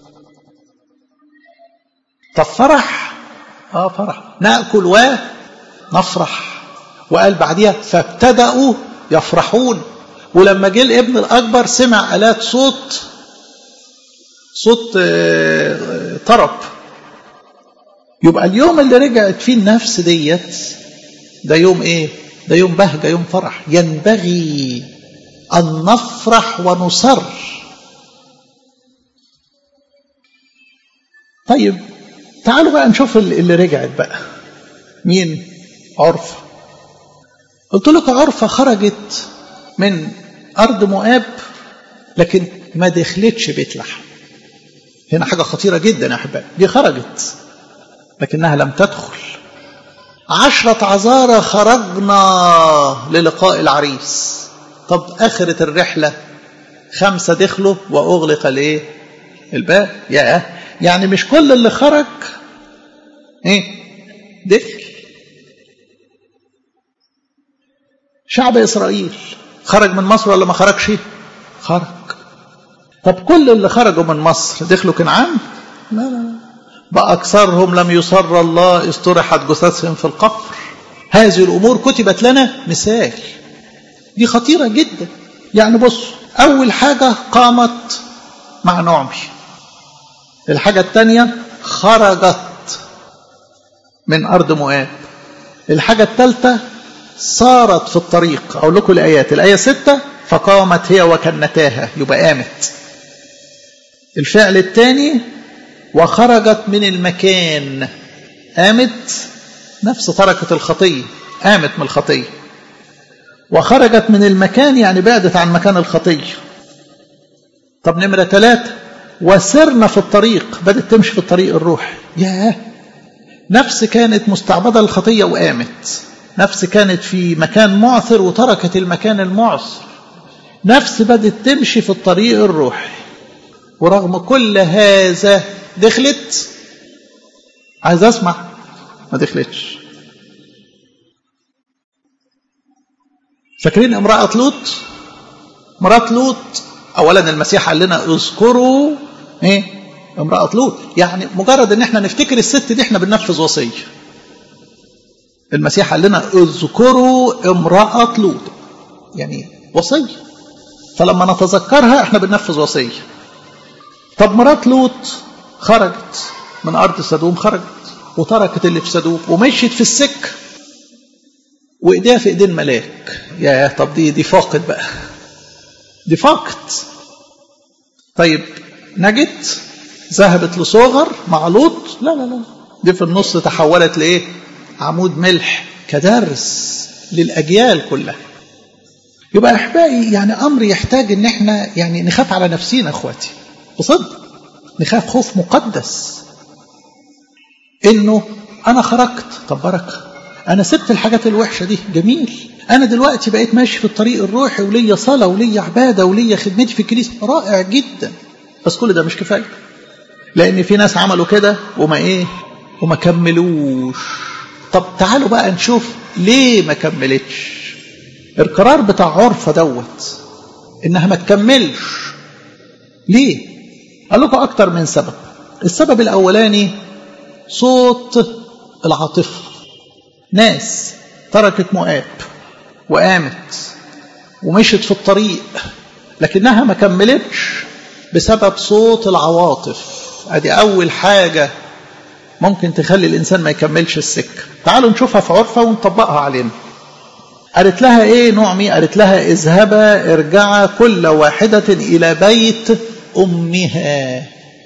طب فرح اه فرح ناكل ونفرح وقال بعديها فابتدأوا يفرحون ولما جه الابن الاكبر سمع الات صوت صوت طرب يبقى اليوم اللي رجعت فيه النفس ديت ده يوم ايه ده يوم بهجة يوم فرح ينبغي أن نفرح ونصر طيب تعالوا بقى نشوف اللي رجعت بقى مين عرفة قلت لكم عرفة خرجت من أرض مؤاب لكن ما دخلتش بيت لحم هنا حاجة خطيرة جدا يا أحبائي دي خرجت لكنها لم تدخل عشرة عذارى خرجنا للقاء العريس طب آخرة الرحلة خمسة دخلوا وأغلق الايه الباب يا يعني مش كل اللي خرج ايه دخل شعب إسرائيل خرج من مصر ولا ما خرجش خرج طب كل اللي خرجوا من مصر دخلوا كنعان لا لا لا بأكثرهم لم يصر الله إذ طرحت جثثهم في القبر هذه الأمور كتبت لنا مثال دي خطيرة جدا يعني بص أول حاجة قامت مع نعمي الحاجة الثانية خرجت من أرض مؤاب الحاجة الثالثة صارت في الطريق أقول لكم الآيات الآية ستة فقامت هي وكنتاها يبقى قامت الفعل الثاني وخرجت من المكان قامت نفس تركت الخطية قامت من الخطية وخرجت من المكان يعني بعدت عن مكان الخطية طب نمرة ثلاثة وسرنا في الطريق بدأت تمشي في الطريق الروحي ياه نفس كانت مستعبدة للخطية وقامت نفس كانت في مكان معثر وتركت المكان المعثر نفس بدأت تمشي في الطريق الروحي ورغم كل هذا دخلت عايز اسمع ما دخلتش فاكرين امرأة لوط مرات لوط اولا المسيح قال لنا اذكروا ايه امرأة لوط يعني مجرد ان احنا نفتكر الست دي احنا بننفذ وصية المسيح قال لنا اذكروا امرأة لوط يعني وصية فلما نتذكرها احنا بننفذ وصية طب مرات لوط خرجت من أرض سدوم خرجت وتركت اللي في سدوم ومشيت في السكة وإيديها في إيدين ملاك يا طب دي دي فاقد بقى دي فاقد طيب نجت ذهبت لصغر مع لوط لا لا لا دي في النص تحولت لإيه عمود ملح كدرس للأجيال كلها يبقى أحبائي يعني أمر يحتاج إن إحنا يعني نخاف على نفسينا إخواتي بصدق نخاف خوف مقدس انه انا خرجت طب بركه انا سبت الحاجات الوحشه دي جميل انا دلوقتي بقيت ماشي في الطريق الروحي وليا صلاه وليا عباده وليا خدمتي في الكنيسه رائع جدا بس كل ده مش كفايه لان في ناس عملوا كده وما ايه وما كملوش طب تعالوا بقى نشوف ليه ما كملتش القرار بتاع عرفه دوت انها ما تكملش ليه قال لكم أكتر من سبب السبب الأولاني صوت العاطفة ناس تركت مؤاب وقامت ومشت في الطريق لكنها ما كملتش بسبب صوت العواطف ادي أول حاجة ممكن تخلي الإنسان ما يكملش السكة تعالوا نشوفها في عرفة ونطبقها علينا قالت لها ايه نعمي قالت لها اذهبا ارجعا كل واحدة إلى بيت أمها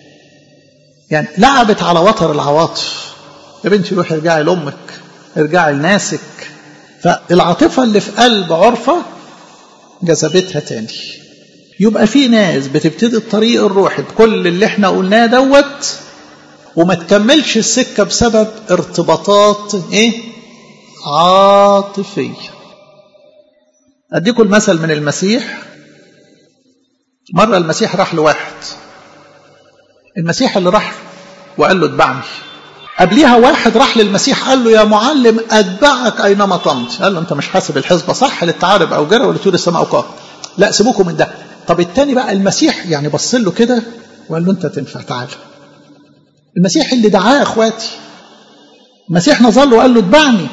يعني لعبت على وتر العواطف يا بنتي روحي ارجعي لأمك ارجعي لناسك فالعاطفة اللي في قلب عرفة جذبتها تاني يبقى في ناس بتبتدي الطريق الروحي بكل اللي احنا قلناه دوت وما تكملش السكة بسبب ارتباطات ايه عاطفية اديكم المثل من المسيح مرة المسيح راح لواحد المسيح اللي راح وقال له اتبعني قبليها واحد راح للمسيح قال له يا معلم اتبعك اينما تمضي قال له انت مش حاسب الحسبة صح للتعارب او جرى ولا طول السماء وقاف لا سيبوكم من ده طب التاني بقى المسيح يعني بص له كده وقال له انت تنفع تعالى المسيح اللي دعاه اخواتي المسيح نظر له وقال له اتبعني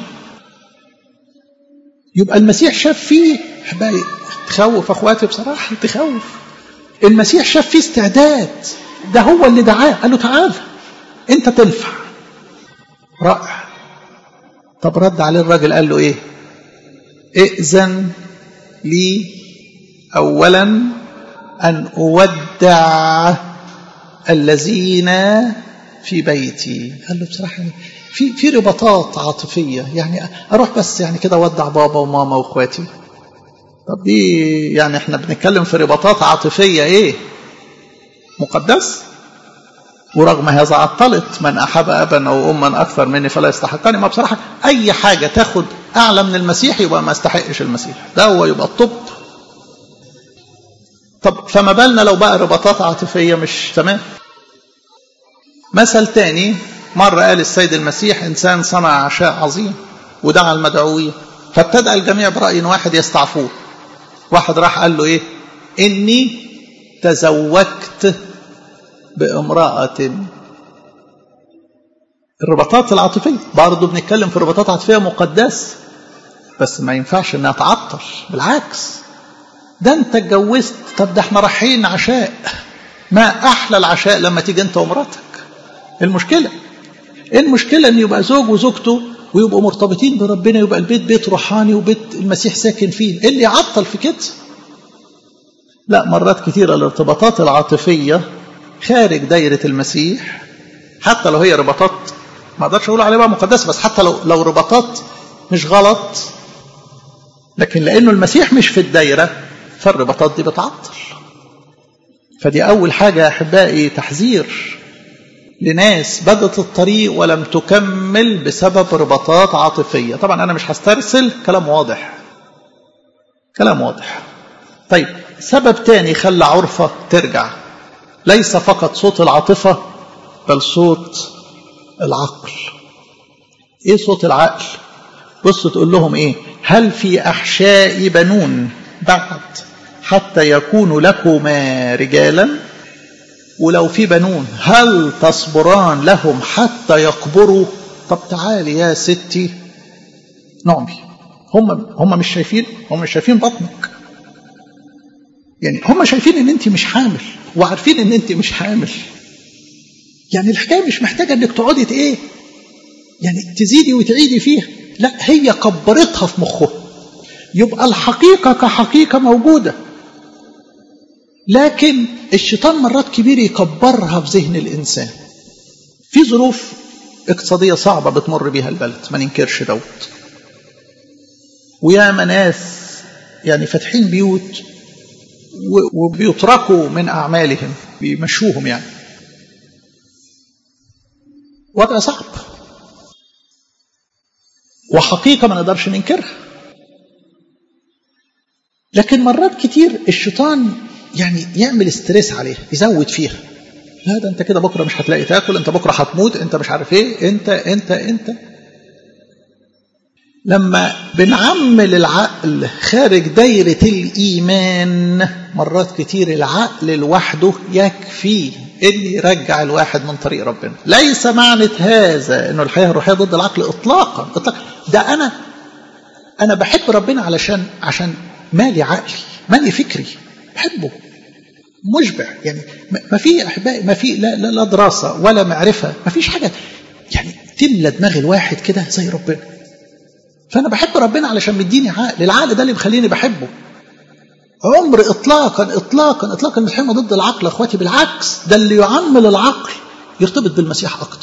يبقى المسيح شاف فيه احبائي تخوف اخواتي بصراحه تخوف المسيح شاف فيه استعداد ده هو اللي دعاه قال له تعال انت تنفع رائع طب رد عليه الراجل قال له ايه ائذن لي اولا ان اودع الذين في بيتي قال له بصراحه يعني في في رباطات عاطفيه يعني اروح بس يعني كده اودع بابا وماما واخواتي طب دي يعني احنا بنتكلم في رباطات عاطفيه ايه مقدس ورغم هذا عطلت من احب ابا او اما اكثر مني فلا يستحقني ما بصراحه اي حاجه تاخد اعلى من المسيح يبقى ما يستحقش المسيح ده هو يبقى الطب طب فما بالنا لو بقى رباطات عاطفية مش تمام مثل تاني مرة قال السيد المسيح إنسان صنع عشاء عظيم ودعا المدعوية فابتدأ الجميع برأي واحد يستعفوه واحد راح قال له إيه إني تزوجت بامرأة الرباطات العاطفية برضه بنتكلم في رباطات عاطفية مقدسة بس ما ينفعش انها تعطل بالعكس ده انت اتجوزت طب ده احنا رايحين عشاء ما احلى العشاء لما تيجي انت ومراتك المشكلة المشكلة ان يبقى زوج وزوجته ويبقوا مرتبطين بربنا يبقى البيت بيت روحاني وبيت المسيح ساكن فيه ايه اللي يعطل في كده لا مرات كثيرة الارتباطات العاطفية خارج دايرة المسيح حتى لو هي رباطات ما اقدرش اقول عليها بقى مقدسة بس حتى لو لو رباطات مش غلط لكن لانه المسيح مش في الدايرة فالرباطات دي بتعطل فدي اول حاجة يا احبائي تحذير لناس بدت الطريق ولم تكمل بسبب رباطات عاطفية طبعا انا مش هسترسل كلام واضح كلام واضح طيب سبب تاني خلى عرفة ترجع ليس فقط صوت العاطفة بل صوت العقل ايه صوت العقل بصوا تقول لهم ايه هل في احشاء بنون بعد حتى يكون لكما رجالا ولو في بنون هل تصبران لهم حتى يكبروا طب تعالي يا ستي نعمي هم هم مش شايفين هم مش شايفين بطنك يعني هم شايفين ان انت مش حامل وعارفين ان انت مش حامل يعني الحكايه مش محتاجه انك تقعدي ايه يعني تزيدي وتعيدي فيها لا هي كبرتها في مخها يبقى الحقيقه كحقيقه موجوده لكن الشيطان مرات كبير يكبرها في ذهن الانسان في ظروف اقتصاديه صعبه بتمر بيها البلد ما ننكرش دوت ويا ناس يعني فاتحين بيوت وبيتركوا من أعمالهم بيمشوهم يعني وضع صعب وحقيقة ما نقدرش ننكرها لكن مرات كتير الشيطان يعني يعمل استريس عليها يزود فيها لا ده انت كده بكره مش هتلاقي تاكل انت بكره هتموت انت مش عارف ايه انت انت انت لما بنعمل العقل خارج دايرة الإيمان مرات كتير العقل لوحده يكفي اللي يرجع الواحد من طريق ربنا ليس معنى هذا أنه الحياة الروحية ضد العقل إطلاقا إطلاقا ده أنا أنا بحب ربنا علشان عشان مالي عقلي مالي فكري بحبه مشبع يعني ما في أحبائي ما في لا, لا, لا دراسة ولا معرفة ما فيش حاجة يعني تملى دماغ الواحد كده زي ربنا فأنا بحب ربنا علشان مديني عقل العقل ده اللي بيخليني بحبه عمر إطلاقا إطلاقا إطلاقا مش ضد العقل يا أخواتي بالعكس ده اللي يعمل العقل يرتبط بالمسيح أكتر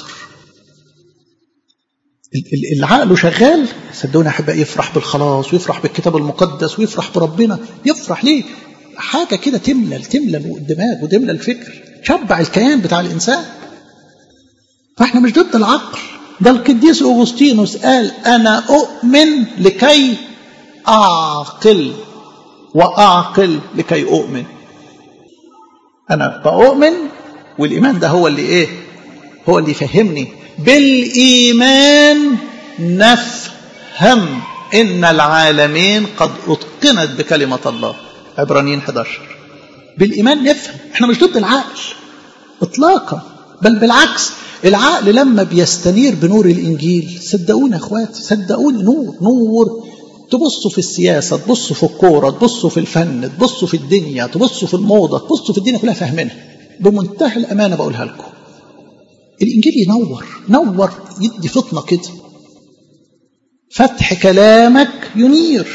العقل شغال صدقوني أحبائي يفرح بالخلاص ويفرح بالكتاب المقدس ويفرح بربنا يفرح ليه حاجة كده تملى تملى الدماغ وتملى الفكر تشبع الكيان بتاع الإنسان فإحنا مش ضد العقل ده القديس أغسطينوس قال أنا أؤمن لكي أعقل وأعقل لكي أؤمن أنا بأؤمن والإيمان ده هو اللي إيه هو اللي يفهمني بالإيمان نفهم إن العالمين قد أتقنت بكلمة الله عبرانيين 11 بالإيمان نفهم احنا مش ضد العقل إطلاقا بل بالعكس العقل لما بيستنير بنور الإنجيل صدقوني يا أخواتي صدقوني نور نور تبصوا في السياسة تبصوا في الكورة تبصوا في الفن تبصوا في الدنيا تبصوا في الموضة تبصوا في الدنيا كلها فاهمينها بمنتهى الأمانة بقولها لكم الإنجيل ينور نور يدي فطنة كده فتح كلامك ينير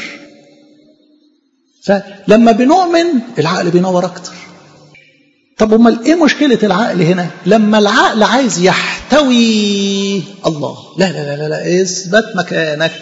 فلما بنؤمن العقل بينور أكتر طب امال ايه مشكله العقل هنا لما العقل عايز يحتوي الله لا لا لا لا اثبت مكانك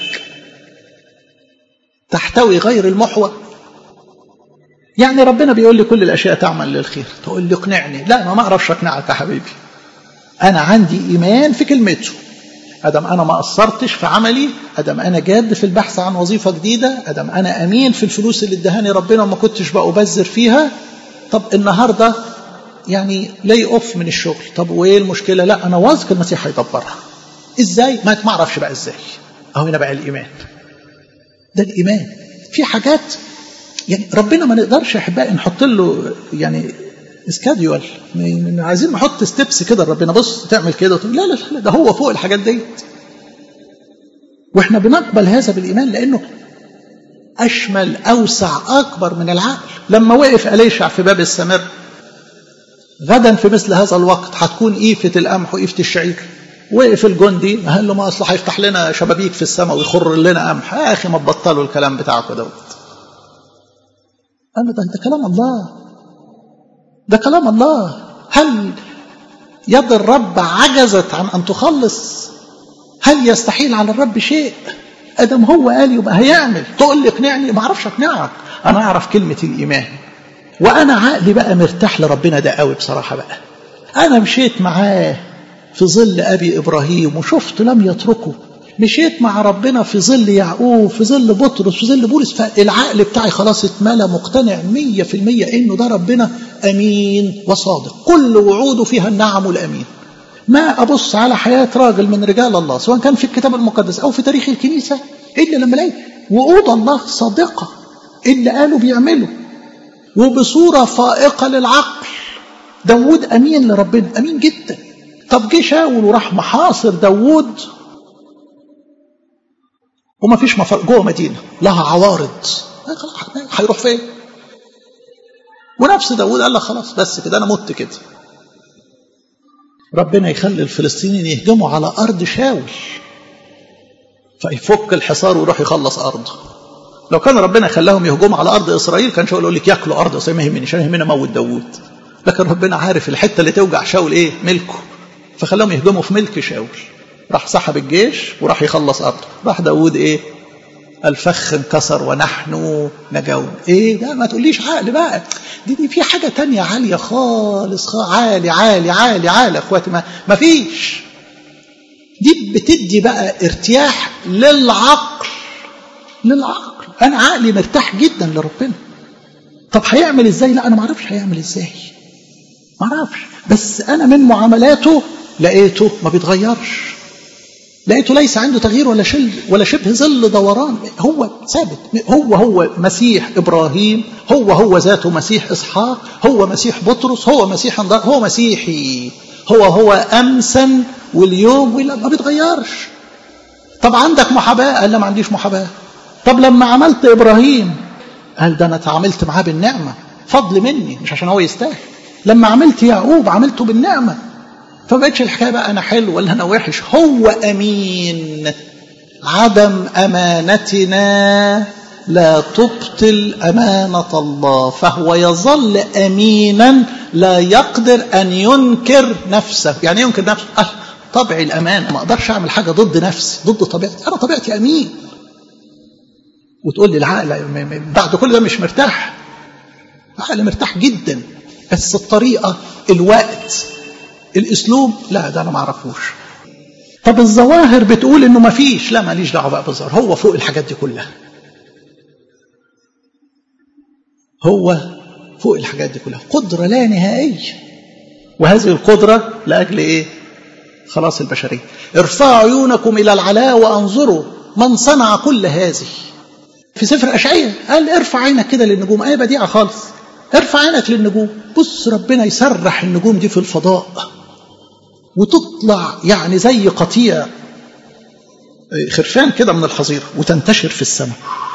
تحتوي غير المحور يعني ربنا بيقول لي كل الاشياء تعمل للخير تقول لي اقنعني لا انا ما اعرفش اقنعك يا حبيبي انا عندي ايمان في كلمته ادم انا ما قصرتش في عملي ادم انا جاد في البحث عن وظيفه جديده ادم انا امين في الفلوس اللي ادهاني ربنا وما كنتش بأبذر فيها طب النهارده يعني لي اوف من الشغل طب وايه المشكله لا انا واثق المسيح هيدبرها ازاي ما ما اعرفش بقى ازاي اهو هنا بقى الايمان ده الايمان في حاجات يعني ربنا ما نقدرش يا احبائي نحط له يعني سكاديول عايزين نحط ستيبس كده ربنا بص تعمل كده لا لا لا ده هو فوق الحاجات ديت واحنا بنقبل هذا بالايمان لانه اشمل اوسع اكبر من العقل لما وقف اليشع في باب السمر غدا في مثل هذا الوقت هتكون ايفه القمح وايفه الشعير وقف الجندي قال له ما اصل هيفتح لنا شبابيك في السماء ويخر لنا قمح يا اخي ما تبطلوا الكلام بتاعكم دوت قال له ده انت كلام الله ده كلام الله هل يد الرب عجزت عن ان تخلص هل يستحيل على الرب شيء ادم هو قال يبقى هيعمل تقول لي اقنعني ما اعرفش اقنعك انا اعرف كلمه الايمان وانا عقلي بقى مرتاح لربنا ده قوي بصراحه بقى انا مشيت معاه في ظل ابي ابراهيم وشفت لم يتركه مشيت مع ربنا في ظل يعقوب في ظل بطرس في ظل بولس فالعقل بتاعي خلاص اتملى مقتنع مية في المية انه ده ربنا امين وصادق كل وعوده فيها النعم والامين ما ابص على حياة راجل من رجال الله سواء كان في الكتاب المقدس او في تاريخ الكنيسة الا لما الاقي وعود الله صادقة اللي قالوا بيعملوا وبصورة فائقة للعقل داود امين لربنا امين جدا طب جه شاول وراح محاصر داود وما فيش مفر جوه مدينه لها عوارض هيروح فين ونفس داود قال لك خلاص بس كده انا مت كده ربنا يخلي الفلسطينيين يهجموا على ارض شاول فيفك الحصار ويروح يخلص ارضه لو كان ربنا خلاهم يهجموا على ارض اسرائيل كان شاول يقول لك ياكلوا ارض اسرائيل ما يهمني عشان يهمنا موت داوود لكن ربنا عارف الحته اللي توجع شاول ايه ملكه فخلاهم يهجموا في ملك شاول راح سحب الجيش وراح يخلص ارضه راح داوود ايه الفخ انكسر ونحن نجون ايه ده ما تقوليش عقل بقى دي, دي في حاجه تانية عاليه خالص خالص عالي عالي عالي عالي يا اخواتي ما, ما فيش دي بتدي بقى ارتياح للعقل للعقل انا عقلي مرتاح جدا لربنا طب هيعمل ازاي لا انا ما اعرفش هيعمل ازاي ما اعرفش بس انا من معاملاته لقيته ما بيتغيرش لقيته ليس عنده تغيير ولا شل ولا شبه ظل دوران هو ثابت هو هو مسيح ابراهيم هو هو ذاته مسيح اسحاق هو مسيح بطرس هو مسيح هو مسيحي هو هو امسا واليوم ولا ما بيتغيرش طب عندك محاباه قال لا ما عنديش محاباه طب لما عملت ابراهيم قال ده انا تعاملت معاه بالنعمه فضل مني مش عشان هو يستاهل لما عملت يعقوب عملته بالنعمه فبقتش الحكايه بقى انا حلو ولا انا وحش هو امين عدم امانتنا لا تبطل امانه الله فهو يظل امينا لا يقدر ان ينكر نفسه يعني ينكر نفسه أه طبعي الامان ما اقدرش اعمل حاجه ضد نفسي ضد طبيعتي انا طبيعتي امين وتقول لي العقل بعد كل ده مش مرتاح العقل مرتاح جدا بس الطريقه الوقت الاسلوب لا ده انا ما اعرفوش طب الظواهر بتقول انه ما فيش لا ماليش دعوه بقى بالظاهر هو فوق الحاجات دي كلها هو فوق الحاجات دي كلها قدره لا نهائيه وهذه القدره لاجل ايه خلاص البشريه ارفعوا عيونكم الى العلاء وانظروا من صنع كل هذه في سفر اشعياء قال ارفع عينك كده للنجوم ايه بديعه خالص ارفع عينك للنجوم بص ربنا يسرح النجوم دي في الفضاء وتطلع يعني زي قطيع خرفان كده من الحظيرة وتنتشر في السماء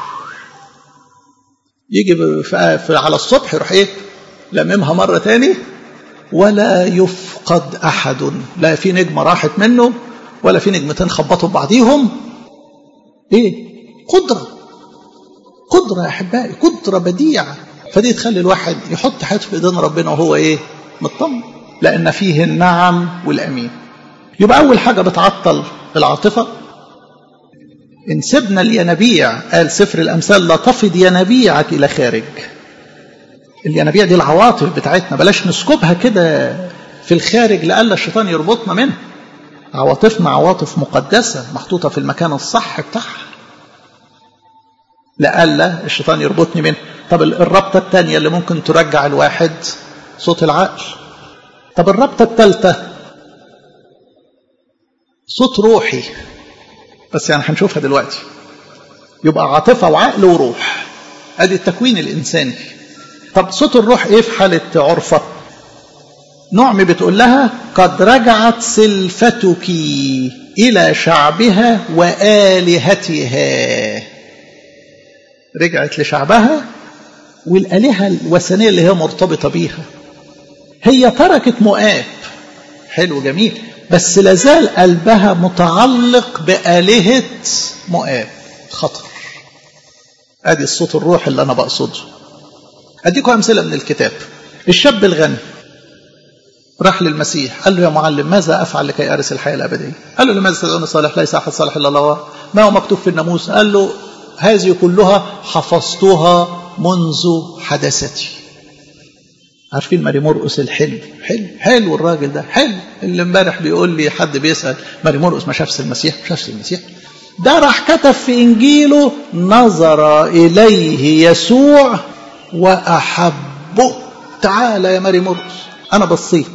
يجي على الصبح يروح ايه لممها مرة تاني ولا يفقد أحد لا في نجمة راحت منه ولا في نجمتين خبطوا ببعضيهم ايه قدرة قدرة يا أحبائي قدرة بديعة فدي تخلي الواحد يحط حياته في ايدين ربنا وهو ايه مطمن لان فيه النعم والامين يبقى اول حاجه بتعطل العاطفه ان سبنا الينابيع قال سفر الامثال لا تفض ينابيعك الى خارج الينابيع دي العواطف بتاعتنا بلاش نسكبها كده في الخارج لألا الشيطان يربطنا منها عواطفنا عواطف مقدسة محطوطة في المكان الصح بتاعها لألا الشيطان يربطني منه طب الربطة الثانية اللي ممكن ترجع الواحد صوت العقل طب الربطة الثالثة صوت روحي بس يعني هنشوفها دلوقتي يبقى عاطفة وعقل وروح ادي التكوين الإنساني طب صوت الروح ايه في حالة عرفة نعمي بتقول لها قد رجعت سلفتك إلى شعبها وآلهتها رجعت لشعبها والآلهة الوثنية اللي هي مرتبطة بيها هي تركت مؤاب حلو جميل بس لازال قلبها متعلق بآلهة مؤاب خطر ادي الصوت الروح اللي انا بقصده اديكم امثله من الكتاب الشاب الغني راح للمسيح قال له يا معلم ماذا افعل لكي ارث الحياه الابديه؟ قال له لماذا تدعوني صالح ليس احد صالح الا الله ما هو مكتوب في الناموس؟ قال له هذه كلها حفظتها منذ حدثتي عارفين ماري مرقس الحلو حلو حلو الراجل ده حلو اللي امبارح بيقول لي حد بيسال ماري مرقس ما شافش المسيح ما شافش المسيح ده راح كتب في انجيله نظر اليه يسوع واحبه تعالى يا ماري مرقس انا بصيت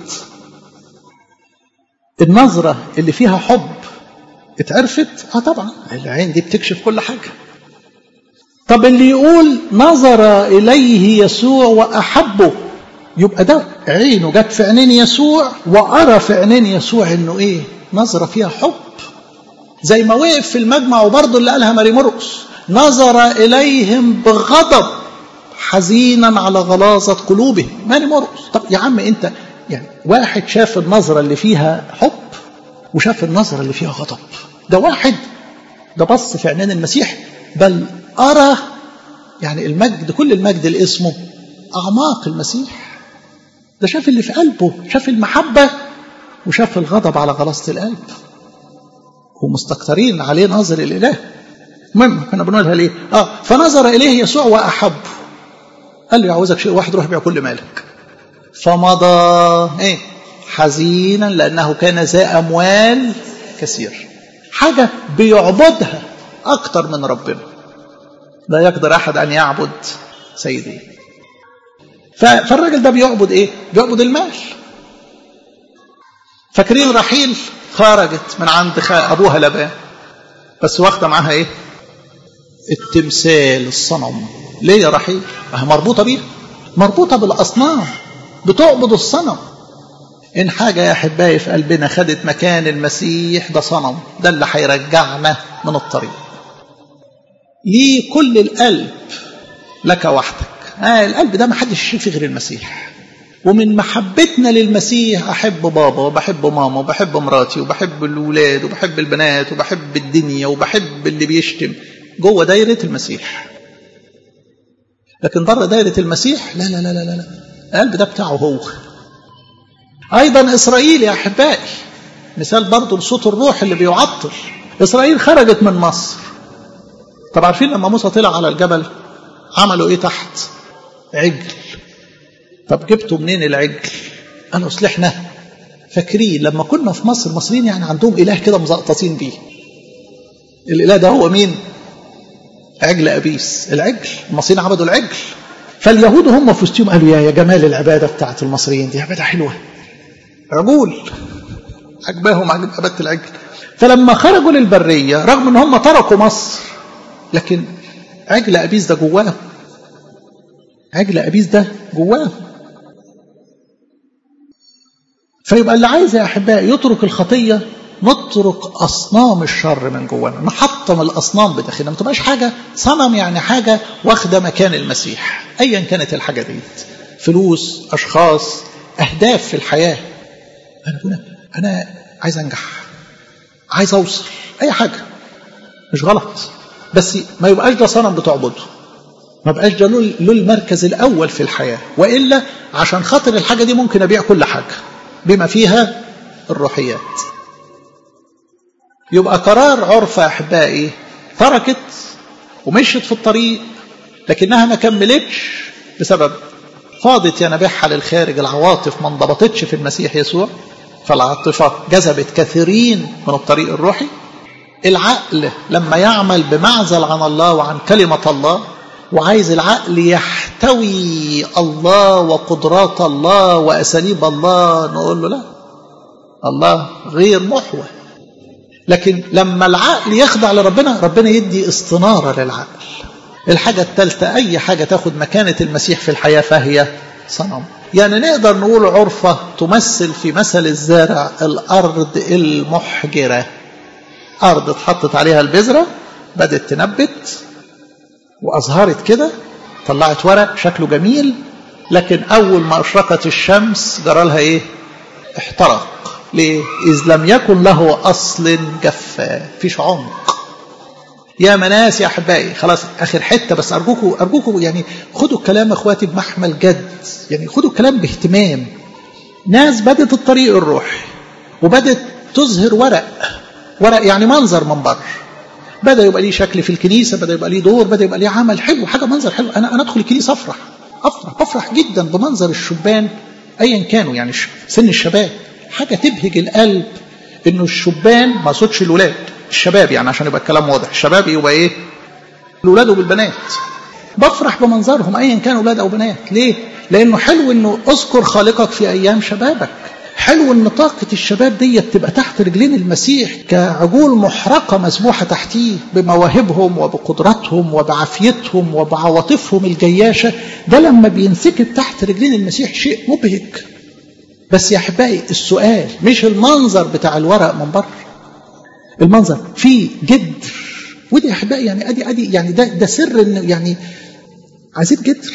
النظرة اللي فيها حب اتعرفت اه طبعا العين دي بتكشف كل حاجة طب اللي يقول نظر إليه يسوع وأحبه يبقى ده عينه جت في عينين يسوع وأرى في عينين يسوع إنه إيه نظرة فيها حب زي ما وقف في المجمع وبرضه اللي قالها ماري مرقس نظر إليهم بغضب حزينا على غلاظة قلوبهم ماري مرقس طب يا عم أنت يعني واحد شاف النظرة اللي فيها حب وشاف النظرة اللي فيها غضب ده واحد ده بص في عينين المسيح بل أرى يعني المجد كل المجد اللي اسمه أعماق المسيح ده شاف اللي في قلبه شاف المحبة وشاف الغضب على غلاظة القلب ومستكترين عليه ناظر الإله المهم كنا بنقولها ليه اه فنظر إليه يسوع وأحبه قال له عاوزك شيء واحد روح بيع كل مالك فمضى ايه حزينا لأنه كان ذا أموال كثير حاجة بيعبدها أكتر من ربنا لا يقدر أحد أن يعبد سيدي فالراجل ده بيعبد إيه بيعبد المال فاكرين رحيل خرجت من عند أبوها لبان بس واخدة معاها إيه التمثال الصنم ليه يا رحيل ما هي مربوطة بيه مربوطة بالأصنام بتعبد الصنم إن حاجة يا أحبائي في قلبنا خدت مكان المسيح ده صنم ده اللي هيرجعنا من الطريق ليه كل القلب لك وحدك آه القلب ده ما حدش يشيل فيه غير المسيح ومن محبتنا للمسيح أحب بابا وبحب ماما وبحب مراتي وبحب الولاد وبحب البنات وبحب الدنيا وبحب اللي بيشتم جوه دايرة المسيح لكن بره دايرة المسيح لا لا لا لا لا القلب ده بتاعه هو أيضا إسرائيل يا أحبائي مثال برضه لصوت الروح اللي بيعطل إسرائيل خرجت من مصر طب عارفين لما موسى طلع على الجبل عملوا إيه تحت عجل طب جبتوا منين العجل قالوا أصل إحنا فاكرين لما كنا في مصر المصريين يعني عندهم إله كده مزقططين بيه الإله ده هو مين عجل أبيس العجل المصريين عبدوا العجل فاليهود هم في وسطهم قالوا يا جمال العبادة بتاعت المصريين دي عبادة حلوة عجول عجباهم عبادة العجل فلما خرجوا للبرية رغم ان هم تركوا مصر لكن عجل أبيس ده جواهم عجل أبيس ده جواهم فيبقى اللي عايز يا أحبائي يترك الخطية نترك أصنام الشر من جوانا نحطم الأصنام بداخلنا ما تبقاش حاجة صنم يعني حاجة واخدة مكان المسيح أيا كانت الحاجة دي فلوس أشخاص أهداف في الحياة أنا بقول أنا عايز أنجح عايز أوصل أي حاجة مش غلط بس ما يبقاش ده صنم بتعبده ما بقاش ده له المركز الأول في الحياة وإلا عشان خاطر الحاجة دي ممكن أبيع كل حاجة بما فيها الروحيات يبقى قرار عرفة أحبائي تركت ومشيت في الطريق لكنها ما كملتش بسبب فاضت ينابيعها للخارج العواطف ما انضبطتش في المسيح يسوع فالعاطفة جذبت كثيرين من الطريق الروحي العقل لما يعمل بمعزل عن الله وعن كلمة الله وعايز العقل يحتوي الله وقدرات الله وأساليب الله نقول له لا الله غير محور لكن لما العقل يخضع لربنا ربنا يدي استنارة للعقل الحاجة الثالثة أي حاجة تاخد مكانة المسيح في الحياة فهي صنم يعني نقدر نقول عرفة تمثل في مثل الزارع الأرض المحجرة أرض اتحطت عليها البذرة بدأت تنبت وأظهرت كده طلعت ورق شكله جميل لكن أول ما أشرقت الشمس جرى لها إيه؟ احترق ليه؟ إذ لم يكن له أصل جفا فيش عمق يا مناس يا أحبائي خلاص آخر حتة بس أرجوكم أرجوكم يعني خدوا الكلام أخواتي بمحمل جد يعني خدوا الكلام باهتمام ناس بدت الطريق الروحي وبدت تظهر ورق ورق يعني منظر من بره بدا يبقى ليه شكل في الكنيسه بدا يبقى ليه دور بدا يبقى ليه عمل حلو حاجه منظر حلو انا انا ادخل الكنيسه افرح افرح بفرح جدا بمنظر الشبان ايا كانوا يعني سن الشباب حاجه تبهج القلب انه الشبان ما اقصدش الولاد الشباب يعني عشان يبقى الكلام واضح الشباب يبقى ايه الولاد وبالبنات بفرح بمنظرهم ايا كانوا اولاد او بنات ليه لانه حلو انه اذكر خالقك في ايام شبابك حلو ان طاقة الشباب دي تبقى تحت رجلين المسيح كعجول محرقة مسبوحة تحتيه بمواهبهم وبقدراتهم وبعافيتهم وبعواطفهم الجياشة ده لما بينسكب تحت رجلين المسيح شيء مبهج بس يا احبائي السؤال مش المنظر بتاع الورق من بره المنظر فيه جدر ودي يا احبائي يعني ادي ادي يعني ده ده سر ان يعني عايزين جدر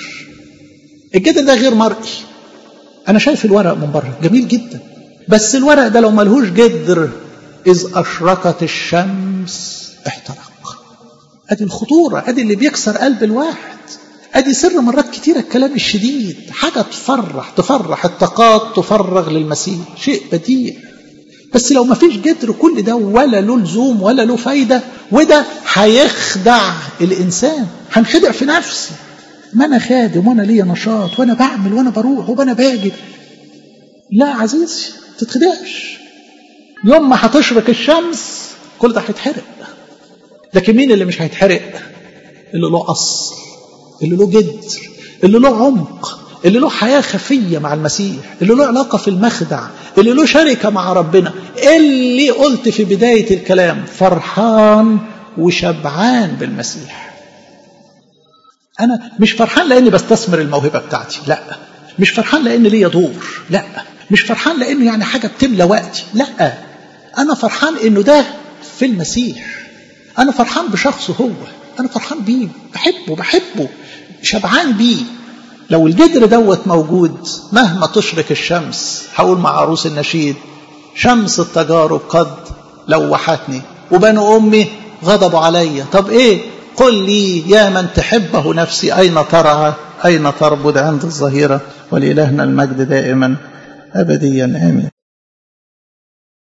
الجدر ده غير مرئي انا شايف الورق من بره جميل جدا بس الورق ده لو ملهوش جدر اذ اشرقت الشمس احترق ادي الخطوره ادي اللي بيكسر قلب الواحد ادي سر مرات كتيره الكلام الشديد حاجه تفرح تفرح الطاقات تفرغ للمسيح شيء بديع بس لو ما فيش جدر كل ده ولا له لزوم ولا له فايده وده هيخدع الانسان هنخدع في نفسي ما انا خادم وانا ليا نشاط وانا بعمل وانا بروح وانا باجي لا عزيزي تتخدعش يوم ما هتشرق الشمس كل ده هيتحرق لكن مين اللي مش هيتحرق اللي له اصل اللي له جدر اللي له عمق اللي له حياه خفيه مع المسيح اللي له علاقه في المخدع اللي له شركه مع ربنا اللي قلت في بدايه الكلام فرحان وشبعان بالمسيح انا مش فرحان لاني بستثمر الموهبه بتاعتي لا مش فرحان لان ليا دور لا مش فرحان لانه يعني حاجه بتملى وقتي لا انا فرحان انه ده في المسيح انا فرحان بشخصه هو انا فرحان بيه بحبه بحبه شبعان بيه لو الجدر دوت موجود مهما تشرق الشمس هقول مع عروس النشيد شمس التجارب قد لوحتني وبنو امي غضبوا عليا طب ايه قل لي يا من تحبه نفسي أين ترعى أين تربد عند الظهيرة ولإلهنا المجد دائما أبديا آمين